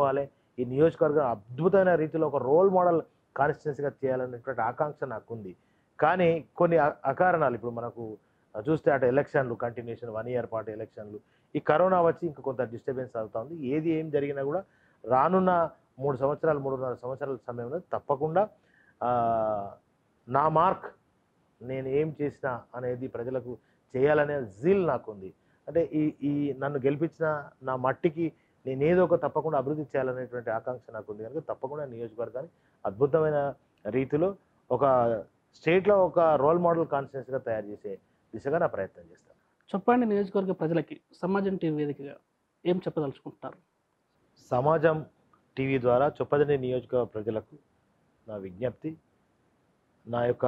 ఈ నియోజకవర్గం అద్భుతమైన రీతిలో ఒక రోల్ మోడల్ కాన్స్టిట్యున్సీగా చేయాలనేటువంటి ఆకాంక్ష నాకు ఉంది కానీ కొన్ని అ- అకారణాలు ఇప్పుడు మనకు చూస్తే అటు ఎలక్షన్లు కంటిన్యూషన్ వన్ ఇయర్ పాటు ఎలక్షన్లు ఈ కరోనా వచ్చి ఇంకా కొంత డిస్టర్బెన్స్ అవుతుంది ఏది ఏం జరిగినా కూడా రానున్న మూడు సంవత్సరాలు మూడున్నర సంవత్సరాల సమయంలో తప్పకుండా ఆ, నా మార్క్ నేను ఏం చేసినా అనేది ప్రజలకు చేయాలనే జీల్ నాకుంది అంటే ఈ ఈ నన్ను గెలిపించిన నా మట్టికి నేను ఏదో ఒక తప్పకుండా అభివృద్ధి చేయాలనేటువంటి ఆకాంక్ష నాకుంది కనుక తప్పకుండా నియోజకవర్గాన్ని అద్భుతమైన రీతిలో ఒక స్టేట్లో ఒక రోల్ మోడల్ కాన్స్టిట్యూన్సీగా తయారు చేసే దిశగా నా ప్రయత్నం చేస్తాను చొప్పాండి నియోజకవర్గ ప్రజలకి సమాజం టీవీ వేదికగా ఏం చెప్పదలుచుకుంటున్నారు సమాజం టీవీ ద్వారా చొప్పదండి నియోజకవర్గ ప్రజలకు నా విజ్ఞప్తి నా యొక్క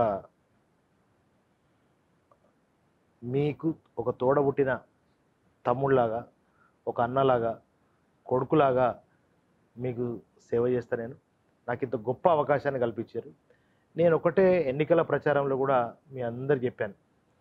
మీకు ఒక తోడబుట్టిన తమ్ముళ్ళలాగా ఒక అన్నలాగా కొడుకులాగా మీకు సేవ చేస్తా నేను నాకు ఇంత గొప్ప అవకాశాన్ని కల్పించారు నేను ఒకటే ఎన్నికల ప్రచారంలో కూడా మీ అందరు చెప్పాను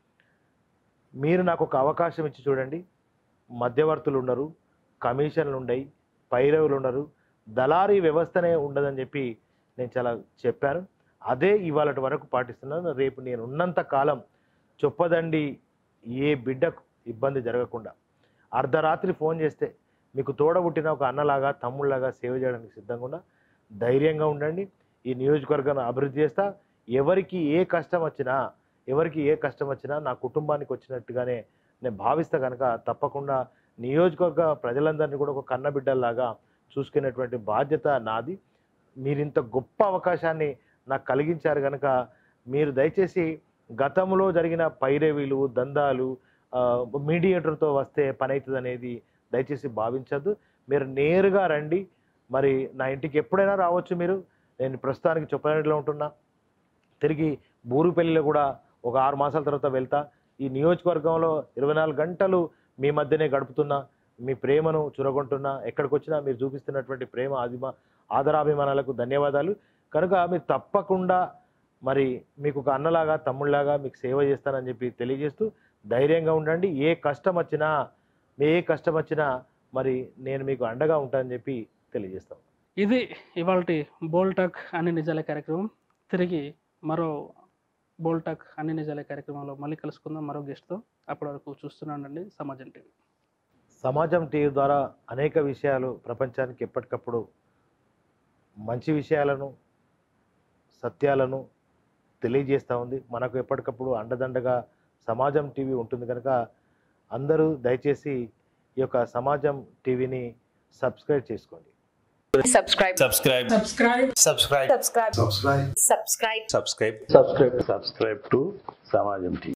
మీరు నాకు ఒక అవకాశం ఇచ్చి చూడండి మధ్యవర్తులు ఉండరు కమిషన్లు ఉండయి పైరవులు ఉండరు దళారీ వ్యవస్థనే ఉండదని చెప్పి నేను చాలా చెప్పాను అదే ఇవాళ వరకు పాటిస్తున్నాను రేపు నేను ఉన్నంత కాలం చొప్పదండి ఏ బిడ్డకు ఇబ్బంది జరగకుండా అర్ధరాత్రి ఫోన్ చేస్తే మీకు తోడబుట్టిన ఒక అన్నలాగా తమ్ముళ్ళలాగా సేవ చేయడానికి సిద్ధంగా ఉన్నా ధైర్యంగా ఉండండి ఈ నియోజకవర్గాన్ని అభివృద్ధి చేస్తా ఎవరికి ఏ కష్టం వచ్చినా ఎవరికి ఏ కష్టం వచ్చినా నా కుటుంబానికి వచ్చినట్టుగానే నేను భావిస్తా కనుక తప్పకుండా నియోజకవర్గ ప్రజలందరినీ కూడా ఒక కన్నబిడ్డల్లాగా చూసుకునేటువంటి బాధ్యత నాది మీరు ఇంత గొప్ప అవకాశాన్ని నాకు కలిగించారు కనుక మీరు దయచేసి గతంలో జరిగిన పైరవీలు దందాలు ఆ, మీడియేటర్తో వస్తే పని అవుతుంది అనేది దయచేసి భావించద్దు మీరు నేరుగా రండి మరి నా ఇంటికి ఎప్పుడైనా రావచ్చు మీరు నేను ప్రస్తుతానికి చొప్పదండిలో ఉంటున్నా తిరిగి బూరుపల్లిలో కూడా ఒక ఆరు మాసాల తర్వాత వెళ్తా ఈ నియోజకవర్గంలో ఇరవై నాలుగు గంటలు మీ మధ్యనే గడుపుతున్నా మీ ప్రేమను చురగొంటున్నా ఎక్కడికి వచ్చినా మీరు చూపిస్తున్నటువంటి ప్రేమ ఆదిమ ఆదరాభిమానాలకు ధన్యవాదాలు కనుక మీరు తప్పకుండా మరి మీకు ఒక అన్నలాగా తమ్ముళ్ళలాగా మీకు సేవ చేస్తానని చెప్పి తెలియజేస్తూ ధైర్యంగా ఉండండి ఏ కష్టం వచ్చినా మీ ఏ కష్టం వచ్చినా మరి నేను మీకు అండగా ఉంటానని చెప్పి తెలియజేస్తాం ఇది ఇవాళ బోల్టాక్ అన్ని నిజాలే కార్యక్రమం తిరిగి మరో బోల్టాక్ అన్ని నిజాలే కార్యక్రమంలో మళ్ళీ కలుసుకుందాం మరో గెస్ట్తో అప్పటి వరకు చూస్తున్నానండి సమాజం టీవీ సమాజం టీవీ ద్వారా అనేక విషయాలు ప్రపంచానికి ఎప్పటికప్పుడు మంచి విషయాలను సత్యాలను తెలియజేస్తూ ఉంది మనకు ఎప్పటికప్పుడు అండదండగా సమాజం టీవీ ఉంటుంది కనుక అందరూ దయచేసి ఈ యొక్క సమాజం టీవీని సబ్స్క్రైబ్ చేసుకోండి subscribe subscribe subscribe subscribe subscribe subscribe subscribe subscribe subscribe subscribe to samajam tv